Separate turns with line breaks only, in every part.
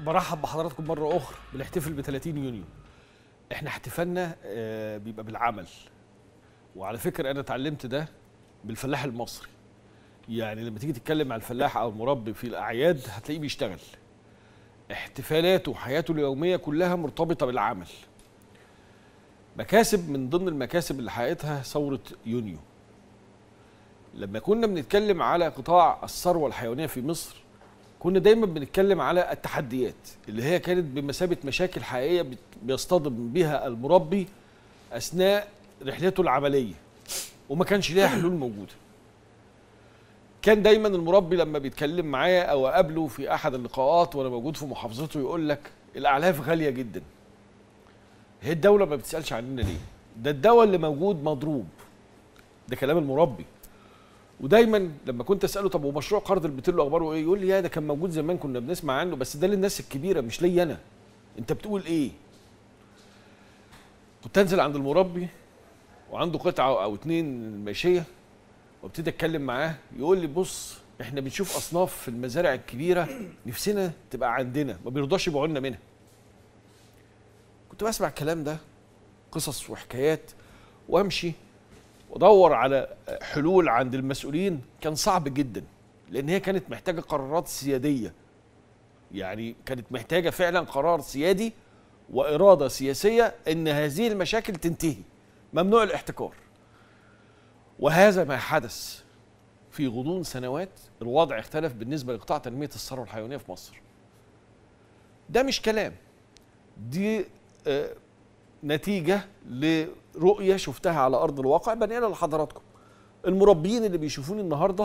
برحب بحضراتكم مرة أخرى بنحتفل ب 30 يونيو. احنا احتفالنا آه، بيبقى بالعمل. وعلى فكرة أنا اتعلمت ده بالفلاح المصري. يعني لما تيجي تتكلم مع الفلاح أو المربي في الأعياد هتلاقيه بيشتغل. احتفالاته وحياته اليومية كلها مرتبطة بالعمل. مكاسب من ضمن المكاسب اللي حققتها ثورة يونيو. لما كنا بنتكلم على قطاع الثروة الحيوانية في مصر كنا دايما بنتكلم على التحديات اللي هي كانت بمثابه مشاكل حقيقيه بت- بيصطدم بها المربي اثناء رحلته العمليه وما كانش ليها حلول موجوده. كان دايما المربي لما بيتكلم معايا او اقابله في احد اللقاءات وانا موجود في محافظته يقول لك الاعلاف غاليه جدا. هي الدوله ما بتسالش عننا ليه؟ ده الدواء اللي موجود مضروب. ده كلام المربي. ودايما لما كنت اساله طب ومشروع قرض البتلو اخباره ايه يقول لي يا ده كان موجود زمان كنا بنسمع عنه بس ده للناس الكبيره مش ليا انا انت بتقول ايه كنت انزل عند المربي وعنده قطعه او اتنين ماشيه وابتدي اتكلم معاه يقول لي بص احنا بنشوف اصناف في المزارع الكبيره نفسنا تبقى عندنا ما بيرضاش يبيعوا لنا منها كنت بسمع الكلام ده قصص وحكايات وامشي وادور على حلول عند المسؤولين كان صعب جدا لان هي كانت محتاجه قرارات سياديه يعني كانت محتاجه فعلا قرار سيادي واراده سياسيه ان هذه المشاكل تنتهي ممنوع الاحتكار وهذا ما حدث في غضون سنوات الوضع اختلف بالنسبه لقطاع تنميه الثروه الحيوانيه في مصر ده مش كلام دي آه، نتيجه لرؤيه شفتها على ارض الواقع بنقلها لحضراتكم المربيين اللي بيشوفوني النهارده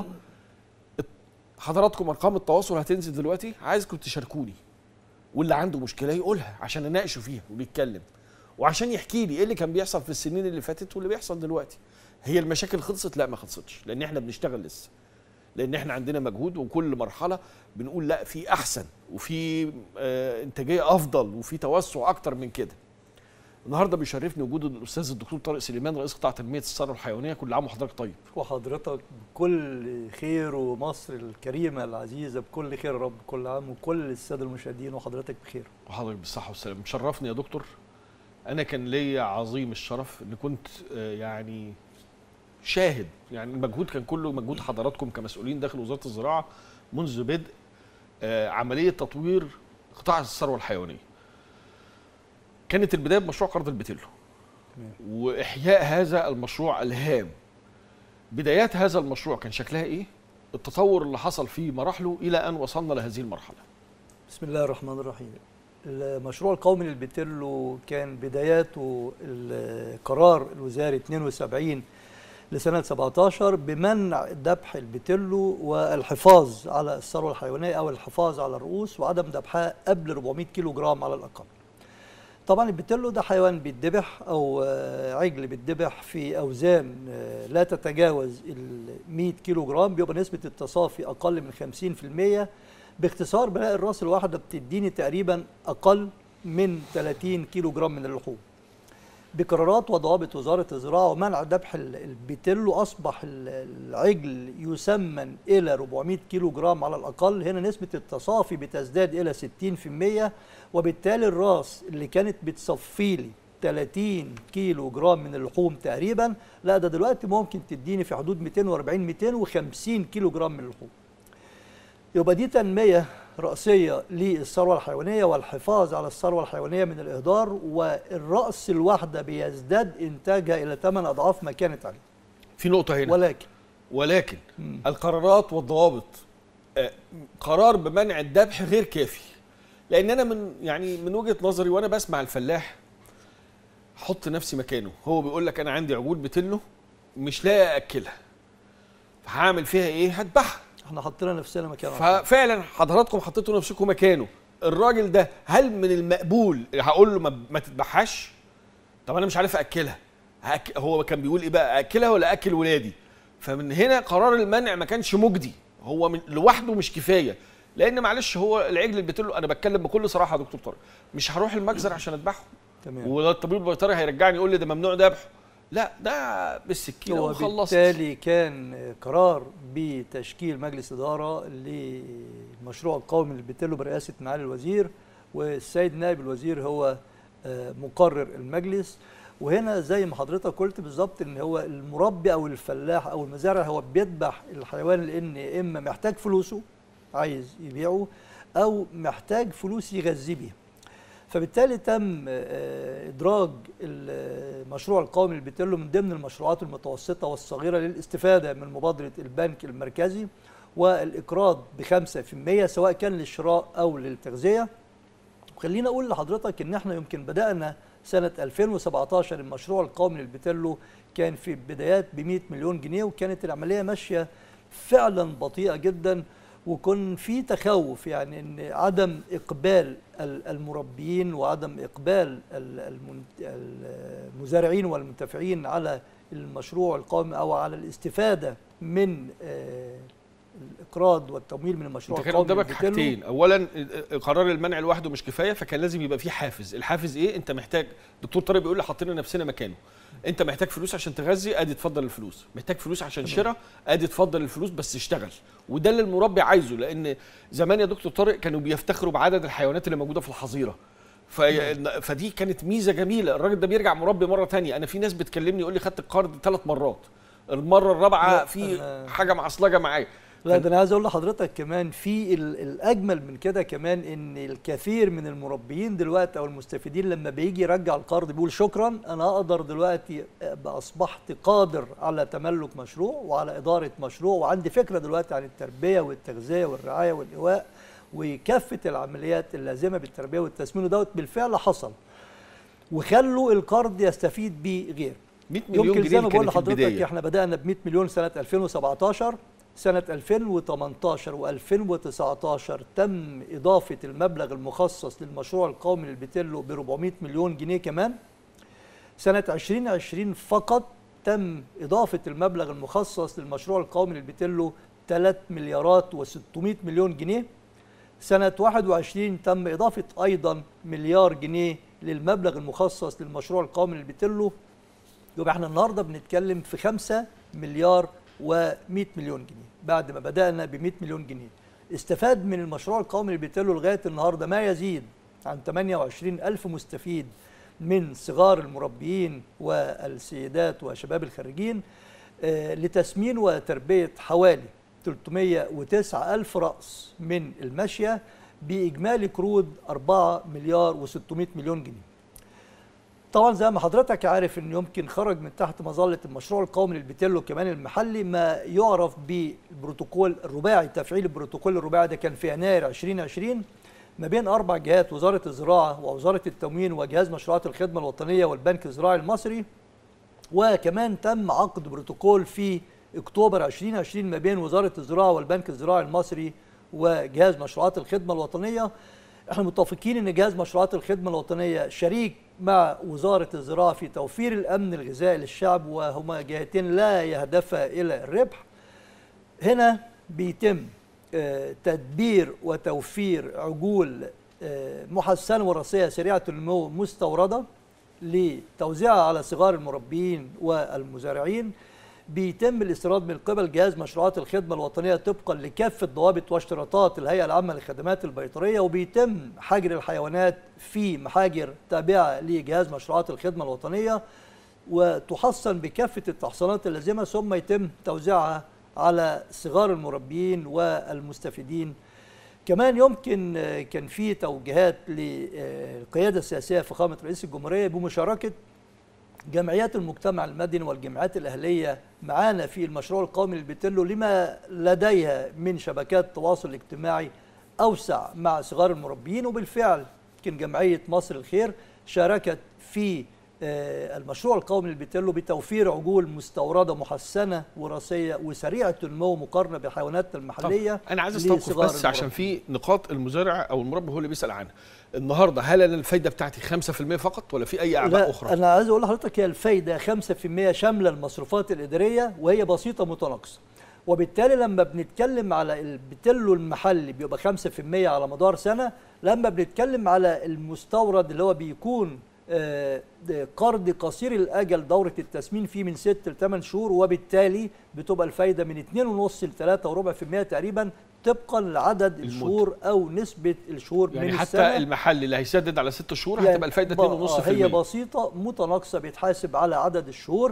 حضراتكم ارقام التواصل هتنزل دلوقتي عايزكم تشاركوني واللي عنده مشكله يقولها عشان اناقشه فيها وبيتكلم وعشان يحكي لي ايه اللي كان بيحصل في السنين اللي فاتت واللي بيحصل دلوقتي هي المشاكل خلصت لا ما خلصتش لان احنا بنشتغل لسه لان احنا عندنا مجهود وكل مرحله بنقول لا في احسن وفي آه انتاجيه افضل وفي توسع اكتر من كده النهارده بيشرفني وجود الاستاذ الدكتور طارق سليمان رئيس قطاع تنميه الثروه الحيوانيه كل عام وحضرتك طيب
وحضرتك بكل خير ومصر الكريمة العزيزة بكل خير يا رب كل عام وكل السادة المشاهدين وحضرتك بخير
وحضرتك بالصحه والسلامه مشرفني يا دكتور انا كان ليا عظيم الشرف ان كنت آه، يعني شاهد يعني المجهود كان كله مجهود حضراتكم كمسؤولين داخل وزاره الزراعه منذ بدء آه، عمليه تطوير قطاع الثروه الحيوانيه كانت البدايه بمشروع قرض البتلو
تمام.
واحياء هذا المشروع الهام بدايات هذا المشروع كان شكلها ايه التطور اللي حصل في مراحله الى ان وصلنا لهذه المرحله
بسم الله الرحمن الرحيم المشروع القومي للبتلو كان بداياته القرار الوزاري 72 لسنة 17 بمنع ذبح البتلو والحفاظ على الثروة الحيوانية أو الحفاظ على الرؤوس وعدم ذبحها قبل 400 كيلو جرام على الأقل طبعا البتلو ده حيوان بيتذبح او آه، عجل بيتذبح في اوزان آه، لا تتجاوز ال 100 كيلو جرام بيبقى نسبه التصافي اقل من 50% باختصار بلاقي الراس الواحده بتديني تقريبا اقل من 30 كيلو جرام من اللحوم بقرارات وضوابط وزاره الزراعه ومنع ذبح ال- البتلو اصبح ال- العجل يسمن الى 400 كيلو جرام على الاقل هنا نسبه التصافي بتزداد الى 60% وبالتالي الراس اللي كانت بتصفي لي 30 كيلو جرام من اللحوم تقريبا لا ده دلوقتي ممكن تديني في حدود 240 250 كيلو جرام من اللحوم يبقى دي تنمية رأسية للثروة الحيوانية والحفاظ على الثروة الحيوانية من الإهدار والرأس الواحدة بيزداد إنتاجها إلى 8 أضعاف ما كانت عليه
في نقطه هنا
ولكن
ولكن
مم.
القرارات والضوابط آه، قرار بمنع الذبح غير كافي لان انا من يعني من وجهه نظري وانا بسمع الفلاح حط نفسي مكانه هو بيقول لك انا عندي عجول بتلو مش لاقي اكلها فهعمل فيها ايه هذبحها
احنا حطينا نفسنا مكانه
ففعلا حضراتكم حطيتوا نفسكم مكانه الراجل ده هل من المقبول هقول له ما, ما تذبحهاش طب انا مش عارف اكلها هأك... هو كان بيقول ايه بقى اكلها ولا اكل ولادي فمن هنا قرار المنع ما كانش مجدي هو من لوحده مش كفايه لان معلش هو العجل اللي بتقول انا بتكلم بكل صراحه يا دكتور طارق مش هروح المجزر عشان اذبحه
تمام
ولا الطبيب البيطري هيرجعني يقول لي ده ممنوع ذبحه لا ده بالسكينه وخلصت
وبالتالي كان قرار بتشكيل مجلس إدارة للمشروع القومي للبتلو برئاسة معالي الوزير والسيد نائب الوزير هو آه، مقرر المجلس وهنا زي ما حضرتك قلت بالظبط ان هو المربي او الفلاح او المزارع هو بيذبح الحيوان لان يا اما محتاج فلوسه عايز يبيعه او محتاج فلوس يغذي بيها فبالتالي تم آه، ادراج المشروع القومي للبتلو من ضمن المشروعات المتوسطه والصغيره للاستفاده من مبادره البنك المركزي والاقراض ب 5% سواء كان للشراء او للتغذيه وخليني اقول لحضرتك ان احنا يمكن بدانا سنه 2017 المشروع القومي للبتلو كان في بدايات ب 100 مليون جنيه وكانت العمليه ماشيه فعلا بطيئه جدا وكان في تخوف يعني ان عدم اقبال ال- المربيين وعدم اقبال ال- المن- المزارعين والمنتفعين على المشروع القومي او على الاستفاده من آه، الاقراض والتمويل من المشروع
انت كان
القومي
قدامك
للبتلو.
حاجتين اولا قرار المنع لوحده مش كفايه فكان لازم يبقى في حافز الحافز ايه انت محتاج دكتور طارق بيقول لي حطينا نفسنا مكانه انت محتاج فلوس عشان تغذي ادي اتفضل الفلوس محتاج فلوس عشان شراء ادي اتفضل الفلوس بس اشتغل وده اللي المربي عايزه لان زمان يا دكتور طارق كانوا بيفتخروا بعدد الحيوانات اللي موجوده في الحظيره ف... فدي كانت ميزه جميله الراجل ده بيرجع مربي مره تانية انا في ناس بتكلمني يقول لي خدت القرض ثلاث مرات المره الرابعه
لا،
في
أنا-
حاجه معصلجه معايا
لا ده انا عايز اقول لحضرتك كمان في ال- الاجمل من كده كمان ان الكثير من المربيين دلوقتي او المستفيدين لما بيجي يرجع القرض بيقول شكرا انا اقدر دلوقتي أبقى اصبحت قادر على تملك مشروع وعلى اداره مشروع وعندي فكره دلوقتي عن التربيه والتغذيه والرعايه والايواء وكافه العمليات اللازمه بالتربيه والتسمين ودوت بالفعل حصل وخلوا القرض يستفيد بيه غير
100 مليون
يمكن
جنيه
زي ما
اللي
بقول
كانت في
لحضرتك
البدايه
احنا بدأنا ب 100 مليون سنة 2017 سنة 2018 و2019 تم إضافة المبلغ المخصص للمشروع القومي للبتلو ب 400 مليون جنيه كمان سنة 2020 فقط تم إضافة المبلغ المخصص للمشروع القومي للبتلو 3 مليارات و600 مليون جنيه سنة 21 تم إضافة أيضا مليار جنيه للمبلغ المخصص للمشروع القومي للبتلو يبقى احنا النهارده بنتكلم في 5 مليار و100 مليون جنيه بعد ما بدأنا ب 100 مليون جنيه استفاد من المشروع القومي للبتلو لغاية النهارده ما يزيد عن 28 ألف مستفيد من صغار المربيين والسيدات وشباب الخريجين آه، لتسمين وتربية حوالي 309 ألف رأس من الماشية بإجمالي قروض 4 مليار و600 مليون جنيه طبعا زي ما حضرتك عارف ان يمكن خرج من تحت مظله المشروع القومي للبتلو كمان المحلي ما يعرف بالبروتوكول الرباعي تفعيل البروتوكول الرباعي ده كان في يناير 2020 ما بين اربع جهات وزاره الزراعه ووزاره التموين وجهاز مشروعات الخدمه الوطنيه والبنك الزراعي المصري وكمان تم عقد بروتوكول في اكتوبر 2020 ما بين وزاره الزراعه والبنك الزراعي المصري وجهاز مشروعات الخدمه الوطنيه احنا متفقين ان جهاز مشروعات الخدمه الوطنيه شريك مع وزاره الزراعه في توفير الامن الغذائي للشعب وهما جهتين لا يهدفا الى الربح هنا بيتم آه، تدبير وتوفير عجول آه، محسنه وراثيه سريعه النمو مستورده لتوزيعها على صغار المربيين والمزارعين بيتم الاستيراد من قبل جهاز مشروعات الخدمة الوطنية طبقا لكافة ضوابط واشتراطات الهيئة العامة للخدمات البيطرية وبيتم حجر الحيوانات في محاجر تابعة لجهاز مشروعات الخدمة الوطنية وتحصن بكافة التحصينات اللازمة ثم يتم توزيعها على صغار المربيين والمستفيدين كمان يمكن آه، كان في توجيهات للقيادة السياسية فخامة رئيس الجمهورية بمشاركة جمعيات المجتمع المدني والجمعيات الأهلية معانا في المشروع القومي للبتلو لما لديها من شبكات تواصل اجتماعي أوسع مع صغار المربيين وبالفعل يمكن جمعية مصر الخير شاركت في آه، المشروع القومي للبتلو بتوفير عجول مستوردة محسنة وراثية وسريعة النمو مقارنة بالحيوانات المحلية
طب انا عايز استوقف
لصغار
بس عشان
المربيين.
في نقاط المزارع او المربي هو اللي بيسال عنها النهارده هل انا الفايده بتاعتي 5% فقط ولا في اي اعباء
لا
اخرى
انا عايز اقول لحضرتك هي الفايده 5% شامله المصروفات الاداريه وهي بسيطه متناقصه وبالتالي لما بنتكلم على البتلو المحلي بيبقى 5% على مدار سنه لما بنتكلم على المستورد اللي هو بيكون آه، ده قرض قصير الاجل دوره التسمين فيه من 6 ل 8 شهور وبالتالي بتبقى الفايده من 2.5 ل 3 وربع في المية تقريبا طبقا لعدد
المدة.
الشهور او نسبه الشهور
يعني
من
حتى
السنه
المحل اللي هيسدد على ست شهور
يعني
هتبقى الفايده
ب- آه،
2.5%
هي بسيطة متناقصة بيتحاسب على عدد الشهور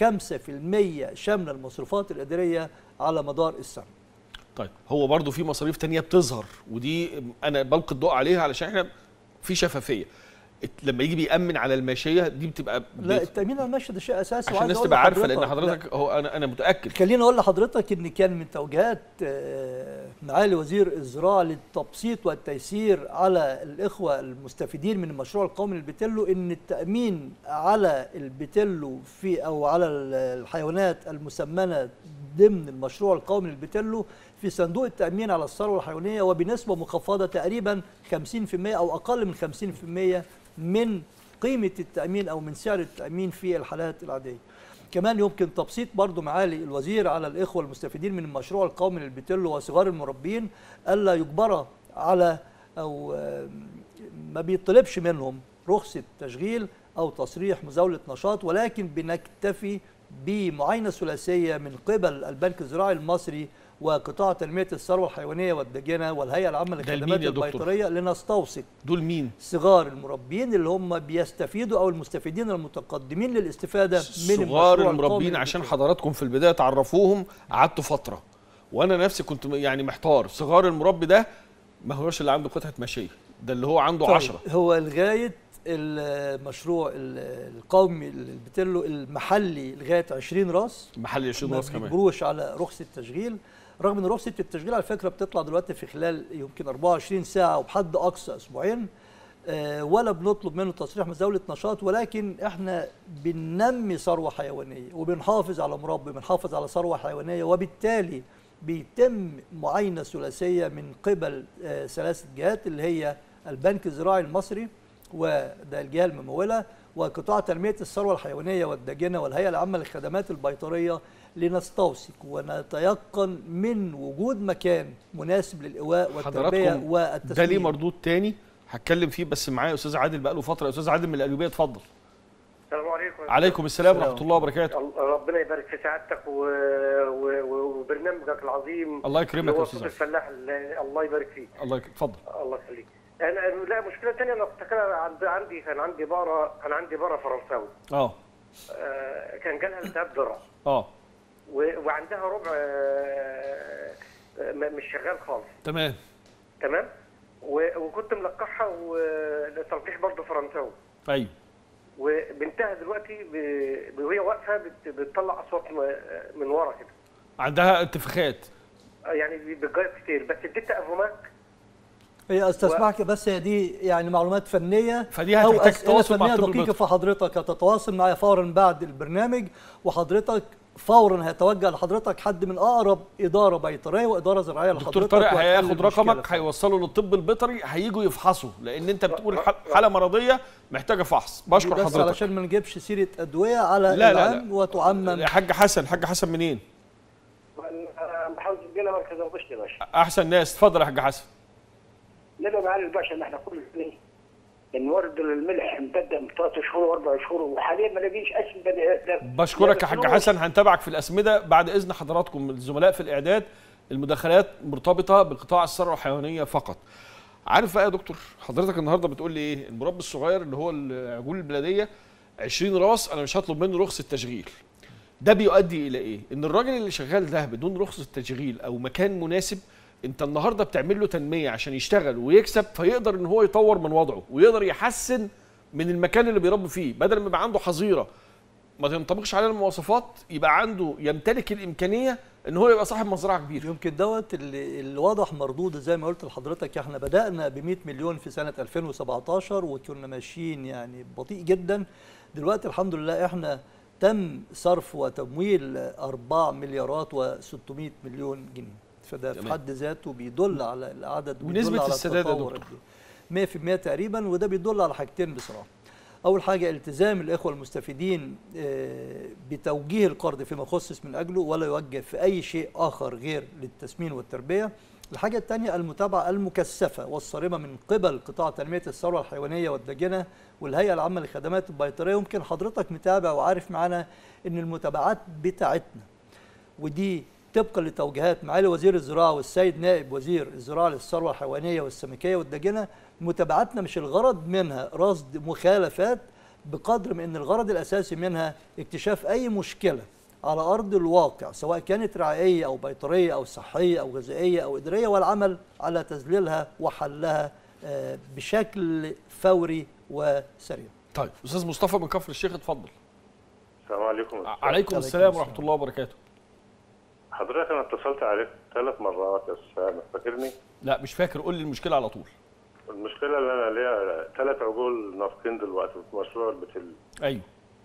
5% شاملة المصروفات الإدارية على مدار السنة
طيب هو برضو في مصاريف تانية بتظهر ودي انا بلقي الضوء عليها علشان احنا في شفافيه ات- لما يجي بيأمن على الماشيه دي بتبقى
لا
بت-
التأمين على المشي ده شيء أساسي
عشان
وعايز
الناس
أقول
تبقى عارفه لان
لحضرتك- لا،
حضرتك هو انا انا متاكد
خليني اقول لحضرتك ان كان من توجيهات آه، معالي وزير الزراعه للتبسيط والتيسير على الاخوه المستفيدين من المشروع القومي للبتلو ان التامين على البتلو في او على ال- الحيوانات المسمنه ضمن المشروع القومي للبتلو في صندوق التامين على الثروه الحيوانيه وبنسبه مخفضه تقريبا 50% او اقل من 50% من قيمه التامين او من سعر التامين في الحالات العاديه. كمان يمكن تبسيط برضو معالي الوزير على الإخوة المستفيدين من المشروع القومي للبتلو وصغار المربين ألا يجبر على أو آم، ما بيطلبش منهم رخصة تشغيل أو تصريح مزاولة نشاط ولكن بنكتفي بمعاينة ثلاثية من قبل البنك الزراعي المصري وقطاع تنمية الثروة الحيوانية والدجنة والهيئة العامة
ده
للخدمات
لمين يا دكتور؟
البيطرية لنستوثق
دول مين
صغار المربين اللي هم بيستفيدوا او المستفيدين المتقدمين للاستفاده من
صغار
المشروع القومي
المربين عشان
للبترول.
حضراتكم في البدايه تعرفوهم قعدتوا فتره وانا نفسي كنت م- يعني محتار صغار المربي ده ما هوش اللي عنده قطعه ماشيه ده اللي هو عنده
طيب
10
هو لغايه المشروع ال- القومي البتلو المحلي لغايه 20 راس
محل 20
ما
راس كمان
بيجبروش على رخصه تشغيل رغم ان رخصه التشغيل على فكره بتطلع دلوقتي في خلال يمكن 24 ساعه وبحد اقصى اسبوعين آه، ولا بنطلب منه تصريح مزاوله نشاط ولكن احنا بننمي ثروه حيوانيه وبنحافظ على مربي بنحافظ على ثروه حيوانيه وبالتالي بيتم معاينه ثلاثيه من قبل آه، ثلاث جهات اللي هي البنك الزراعي المصري وده الجهه المموله وقطاع تنميه الثروه الحيوانيه والداجنه والهيئه العامه للخدمات البيطريه لنستوثق ونتيقن من وجود مكان مناسب للايواء والتربيه
حضراتكم
والتسويق
ده ليه مردود تاني هتكلم فيه بس معايا استاذ عادل بقاله فتره يا استاذ عادل من القليوبيه اتفضل
السلام عليكم
عليكم السلام
السلام.
ورحمه الله وبركاته
ال- ربنا يبارك في سعادتك و... و... و- وبرنامجك العظيم
الله يكرمك
اللي
يا
هو
استاذ
صوت
عادل
الفلاح اللي- الله يبارك فيك
الله يك- اتفضل
الله يخليك انا لا مشكله ثانيه انا افتكر عند عندي كان عندي بقره كان عندي بقره فرنساوي
اه
آه، كان جالها التهاب ذرة
اه
و- وعندها ربع آه، آه، م- مش شغال خالص
تمام
تمام و- وكنت ملقحها وتلقيح برضه فرنساوي
ايوه
وبنتها دلوقتي ب- وهي واقفه بت- بتطلع اصوات م- من ورا كده
عندها انتفاخات
يعني بتجيب كتير بس اديتها افوماك
هي استسمحك بس هي دي يعني معلومات فنيه
فدي
او
هتحتاج
اسئله
تواصل مع
فنيه
الطب
دقيقه
البيطري.
فحضرتك هتتواصل معايا فورا بعد البرنامج وحضرتك فورا هيتوجه لحضرتك حد من اقرب اداره بيطريه واداره زراعيه لحضرتك
دكتور طارق
وهتحل
هياخد
المشكلة.
رقمك هيوصله للطب البيطري هيجوا يفحصوا لان انت بتقول حال- حاله مرضيه محتاجه فحص بشكر
بس
حضرتك
علشان ما نجيبش سيره ادويه على
لا، لا،
العام
لا.
وتعمم
يا حاج حسن حاج حسن منين
انا بحاول تجينا مركز الغش يا باشا
احسن ناس اتفضل يا حاج حسن
نبقى معالي الباشا ان احنا كل سنه نورد الملح مبدا من ثلاث شهور واربع شهور وحاليا ما لاقيش اسم بدأ
بشكرك يا حاج حسن هنتابعك في الاسمده بعد اذن حضراتكم الزملاء في الاعداد المداخلات مرتبطه بقطاع الثروه الحيوانيه فقط عارف بقى يا دكتور حضرتك النهارده بتقول لي ايه المربي الصغير اللي هو العجول البلديه 20 راس انا مش هطلب منه رخصه تشغيل ده بيؤدي الى ايه ان الراجل اللي شغال ده بدون رخصه تشغيل او مكان مناسب انت النهارده بتعمل له تنميه عشان يشتغل ويكسب فيقدر ان هو يطور من وضعه ويقدر يحسن من المكان اللي بيربي فيه بدل ما يبقى عنده حظيره ما تنطبقش عليه المواصفات يبقى عنده يمتلك الامكانيه ان هو يبقى صاحب مزرعه كبيره
يمكن دوت اللي, اللي واضح مردود زي ما قلت لحضرتك احنا بدأنا ب 100 مليون في سنة 2017 وكنا ماشيين يعني بطيء جدا دلوقتي الحمد لله احنا تم صرف وتمويل 4 مليارات و600 مليون جنيه فده في
تمام.
حد ذاته بيدل على العدد
ونسبة
وبيدل على
السداد يا
التطور
دكتور؟
قد إيه. 100% تقريبا وده بيدل على حاجتين بصراحه اول حاجه التزام الاخوه المستفيدين آه، بتوجيه القرض فيما خصص من اجله ولا يوجه في اي شيء اخر غير للتسمين والتربيه الحاجة الثانية المتابعة المكثفة والصارمة من قبل قطاع تنمية الثروة الحيوانية والداجنة والهيئة العامة للخدمات البيطرية يمكن حضرتك متابع وعارف معانا إن المتابعات بتاعتنا ودي طبقا لتوجيهات معالي وزير الزراعة والسيد نائب وزير الزراعة للثروة الحيوانية والسمكية والداجنة متابعتنا مش الغرض منها رصد مخالفات بقدر من ان الغرض الاساسي منها اكتشاف اي مشكله على ارض الواقع سواء كانت رعائيه او بيطريه او صحيه او غذائيه او اداريه والعمل على تذليلها وحلها آه، بشكل فوري وسريع.
طيب استاذ مصطفى من كفر الشيخ اتفضل
السلام عليكم
عليكم
عليكم
السلام
السلام.
ورحمه الله وبركاته
حضرتك انا اتصلت عليك ثلاث مرات يا استاذ فاكرني
لا مش فاكر قول لي المشكله على طول
المشكله اللي انا ليا ثلاث عجول نافقين دلوقتي في مشروع البتل
ايوه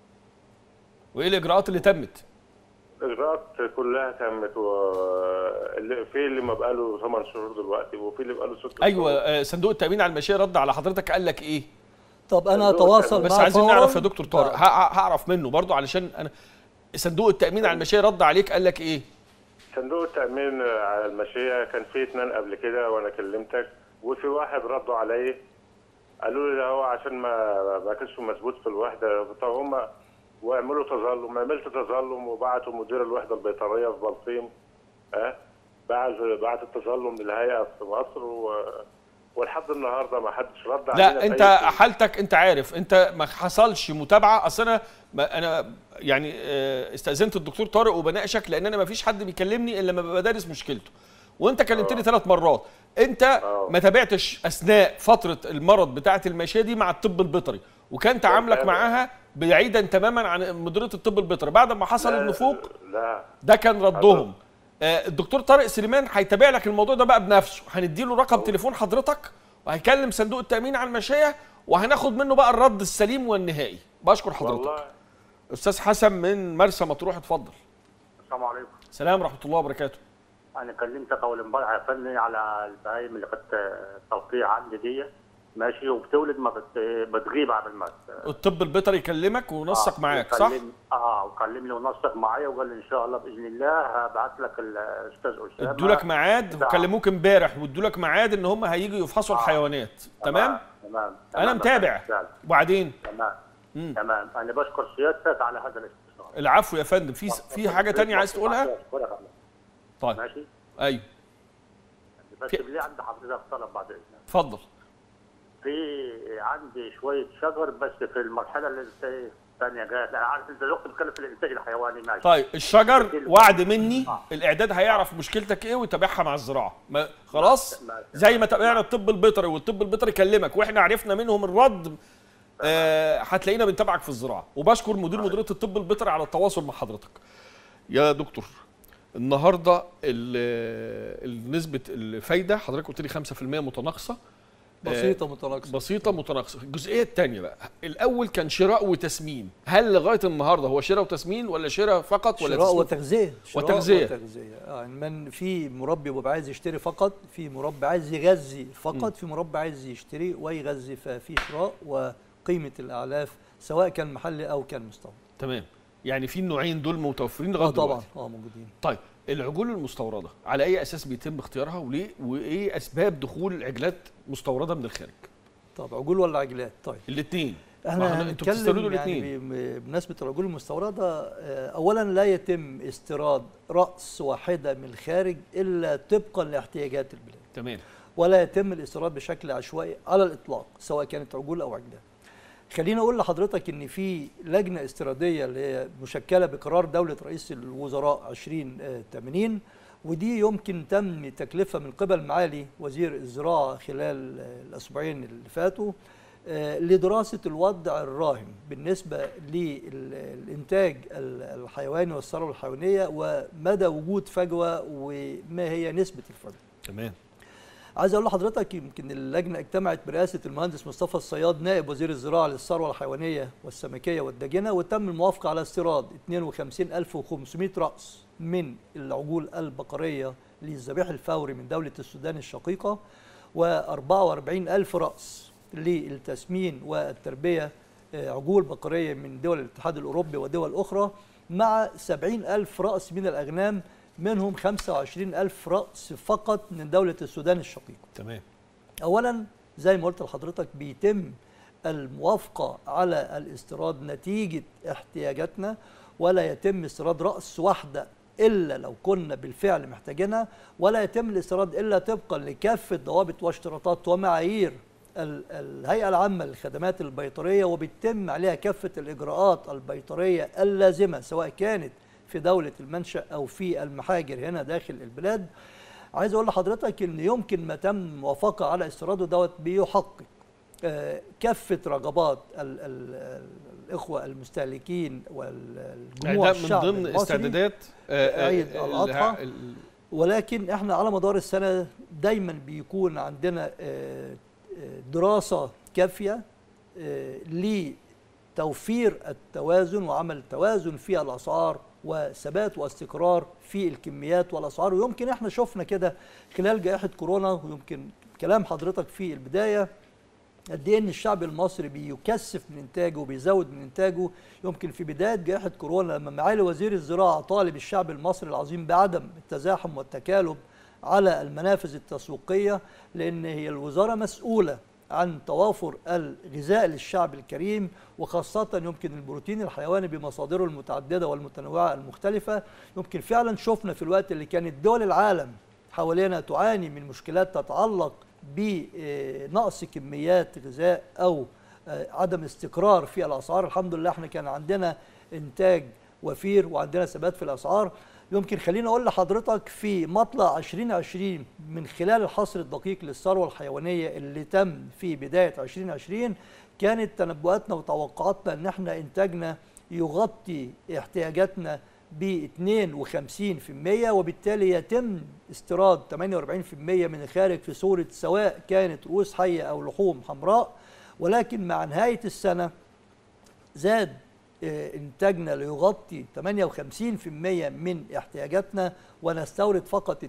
وايه الاجراءات اللي تمت
الاجراءات كلها تمت و اللي في اللي ما بقاله 8 شهور دلوقتي وفي اللي بقاله 6
ايوه آه، صندوق التامين على المشيه رد على حضرتك قال لك ايه
طب انا
الدول
اتواصل
بس
مع
عايزين
فورا.
نعرف يا دكتور طارق
آه.
ه- ه- هعرف منه برضو علشان انا صندوق التامين على المشيه رد عليك قال لك ايه
صندوق التامين على المشيه كان في اثنين قبل كده وانا كلمتك وفي واحد ردوا علي قالوا لي ده هو عشان ما ما كانش مظبوط في الوحده طب هم واعملوا تظلم عملت تظلم وبعتوا مدير الوحده البيطريه في بلطيم ها بعت بعت التظلم للهيئه في مصر و... ولحد النهارده ما حدش رد علينا
لا
في
انت
أي شيء.
حالتك انت عارف انت ما حصلش متابعه اصل انا ما انا يعني آه، استاذنت الدكتور طارق وبناقشك لان انا ما فيش حد بيكلمني الا لما ببقى دارس مشكلته وانت كلمتني ثلاث مرات انت
آه.
ما تابعتش اثناء فتره المرض بتاعه الماشيه دي مع الطب البيطري وكان تعاملك
تابع.
معاها بعيدا تماما عن مديريه الطب البيطري بعد ما حصل
لا،
النفوق
لا
ده كان ردهم آه، الدكتور طارق سليمان هيتابع لك الموضوع ده بقى بنفسه هنديله رقم تليفون حضرتك وهيكلم صندوق التامين على المشايه وهناخد منه بقى الرد السليم والنهائي بشكر حضرتك
والله
استاذ حسن من مرسى مطروح اتفضل
السلام عليكم
سلام ورحمه الله وبركاته
انا كلمتك اول امبارح يا فندم على البهايم اللي كانت توقيع عندي دي ماشي وبتولد ما بت... بتغيب عن المس
الطب البيطري يكلمك ونسق معاك صح
وكلم- اه وكلمني ونسق معايا وقال لي ان شاء الله باذن الله هبعت لك الاستاذ اسامه
ادوا لك ميعاد
بتاع-
وكلموك امبارح وادوا لك ميعاد ان هم هيجوا يفحصوا الحيوانات تمام
تمام
انا
تمام.
متابع
تمام.
وبعدين
تمام
مم.
تمام انا بشكر سيادتك على هذا الاستفسار
العفو يا فندم في في حاجه تانية عايز تقولها
أشكرك يا فندم.
طيب
ماشي
ايوه
بس
في-
ليه عند حضرتك طلب بعد اذنك
اتفضل
في عندي شويه شجر بس في المرحله اللي انت ثانيه جايه لا عارف انت دلوقتي بتتكلم في الانتاج الحيواني ماشي
طيب الشجر وعد مني
آه.
الاعداد هيعرف مشكلتك ايه ويتابعها مع الزراعه ما خلاص
ماشي.
زي ما تابعنا الطب البيطري والطب البيطري كلمك واحنا عرفنا منهم الرد آه، هتلاقينا بنتابعك في الزراعه وبشكر مدير مديريه الطب البيطري على التواصل مع حضرتك يا دكتور النهارده ال- ال- نسبه الفايده حضرتك قلت لي 5% متناقصه
بسيطه متناقصه
بسيطه متناقصه الجزئيه الثانيه بقى الاول كان شراء وتسمين هل لغايه النهارده هو شراء وتسمين ولا شراء فقط ولا
شراء
تسمين؟
وتغذيه شراء
وتغذية.
وتغذيه آه من في مربي بيبقى عايز يشتري فقط في مربي عايز يغذي فقط في مربي عايز يشتري ويغذي ففي شراء وقيمه الاعلاف سواء كان محلي او كان مستورد
تمام يعني في النوعين دول متوفرين لغايه
اه طبعا
دلوقتي.
اه موجودين
طيب العجول المستورده على اي اساس بيتم اختيارها وليه وايه اسباب دخول عجلات مستورده من الخارج
طب عجول ولا عجلات طيب
الاثنين
احنا
انتوا بتستوردوا
هنتكلم
الاثنين
يعني ب- بمناسبه العجول المستورده آه، اولا لا يتم استيراد راس واحده من الخارج الا طبقا لاحتياجات البلاد
تمام
ولا يتم الاستيراد بشكل عشوائي على الاطلاق سواء كانت عجول او عجلات. خليني اقول لحضرتك ان في لجنه استيراديه اللي هي مشكله بقرار دوله رئيس الوزراء 2080 ودي يمكن تم تكلفه من قبل معالي وزير الزراعه خلال آه، الاسبوعين اللي فاتوا آه، لدراسه الوضع الراهن بالنسبه للانتاج ال- الحيواني والثروه الحيوانيه ومدى وجود فجوه وما هي نسبه الفجوه.
تمام
عايز اقول لحضرتك يمكن اللجنه اجتمعت برئاسه المهندس مصطفى الصياد نائب وزير الزراعه للثروه الحيوانيه والسمكيه والداجنه وتم الموافقه على استيراد 52500 راس من العجول البقريه للذبيح الفوري من دوله السودان الشقيقه و44000 راس للتسمين والتربيه آه، عجول بقريه من دول الاتحاد الاوروبي ودول اخرى مع 70000 راس من الاغنام منهم 25 ألف رأس فقط من دولة السودان الشقيق
تمام
اولا زي ما قلت لحضرتك بيتم الموافقه على الاستيراد نتيجه احتياجاتنا ولا يتم استيراد راس واحده الا لو كنا بالفعل محتاجينها ولا يتم الاستيراد الا طبقا لكافه ضوابط واشتراطات ومعايير ال- الهيئه العامه للخدمات البيطريه وبيتم عليها كافه الاجراءات البيطريه اللازمه سواء كانت في دوله المنشا او في المحاجر هنا داخل البلاد عايز اقول لحضرتك ان يمكن ما تم موافقه على استيراده دوت بيحقق آه، كافه رغبات ال ال الاخوه المستهلكين
يعني
والجموع
ده من
الشعب
ضمن
المصري
استعدادات آه، آه،
عيد
ال-
الأضحى.
ال-
ولكن احنا على مدار السنه دايما بيكون عندنا آه، آه، دراسه كافيه آه، لتوفير التوازن وعمل توازن في الاسعار وثبات واستقرار في الكميات والاسعار ويمكن احنا شفنا كده خلال جائحه كورونا ويمكن كلام حضرتك في البدايه قد ايه ان الشعب المصري بيكثف من انتاجه وبيزود من انتاجه يمكن في بدايه جائحه كورونا لما معالي وزير الزراعه طالب الشعب المصري العظيم بعدم التزاحم والتكالب على المنافذ التسويقيه لان هي الوزاره مسؤوله عن توافر الغذاء للشعب الكريم وخاصة يمكن البروتين الحيواني بمصادره المتعددة والمتنوعة المختلفة يمكن فعلا شفنا في الوقت اللي كانت دول العالم حوالينا تعاني من مشكلات تتعلق بنقص كميات غذاء او آه، عدم استقرار في الاسعار الحمد لله احنا كان عندنا انتاج وفير وعندنا ثبات في الاسعار يمكن خليني اقول لحضرتك في مطلع 2020 من خلال الحصر الدقيق للثروه الحيوانيه اللي تم في بدايه 2020 كانت تنبؤاتنا وتوقعاتنا ان احنا انتاجنا يغطي احتياجاتنا ب 52% وبالتالي يتم استيراد 48% من الخارج في صورة سواء كانت رؤوس حية أو لحوم حمراء ولكن مع نهاية السنة زاد آه، إنتاجنا ليغطي 58% من احتياجاتنا ونستورد فقط 42%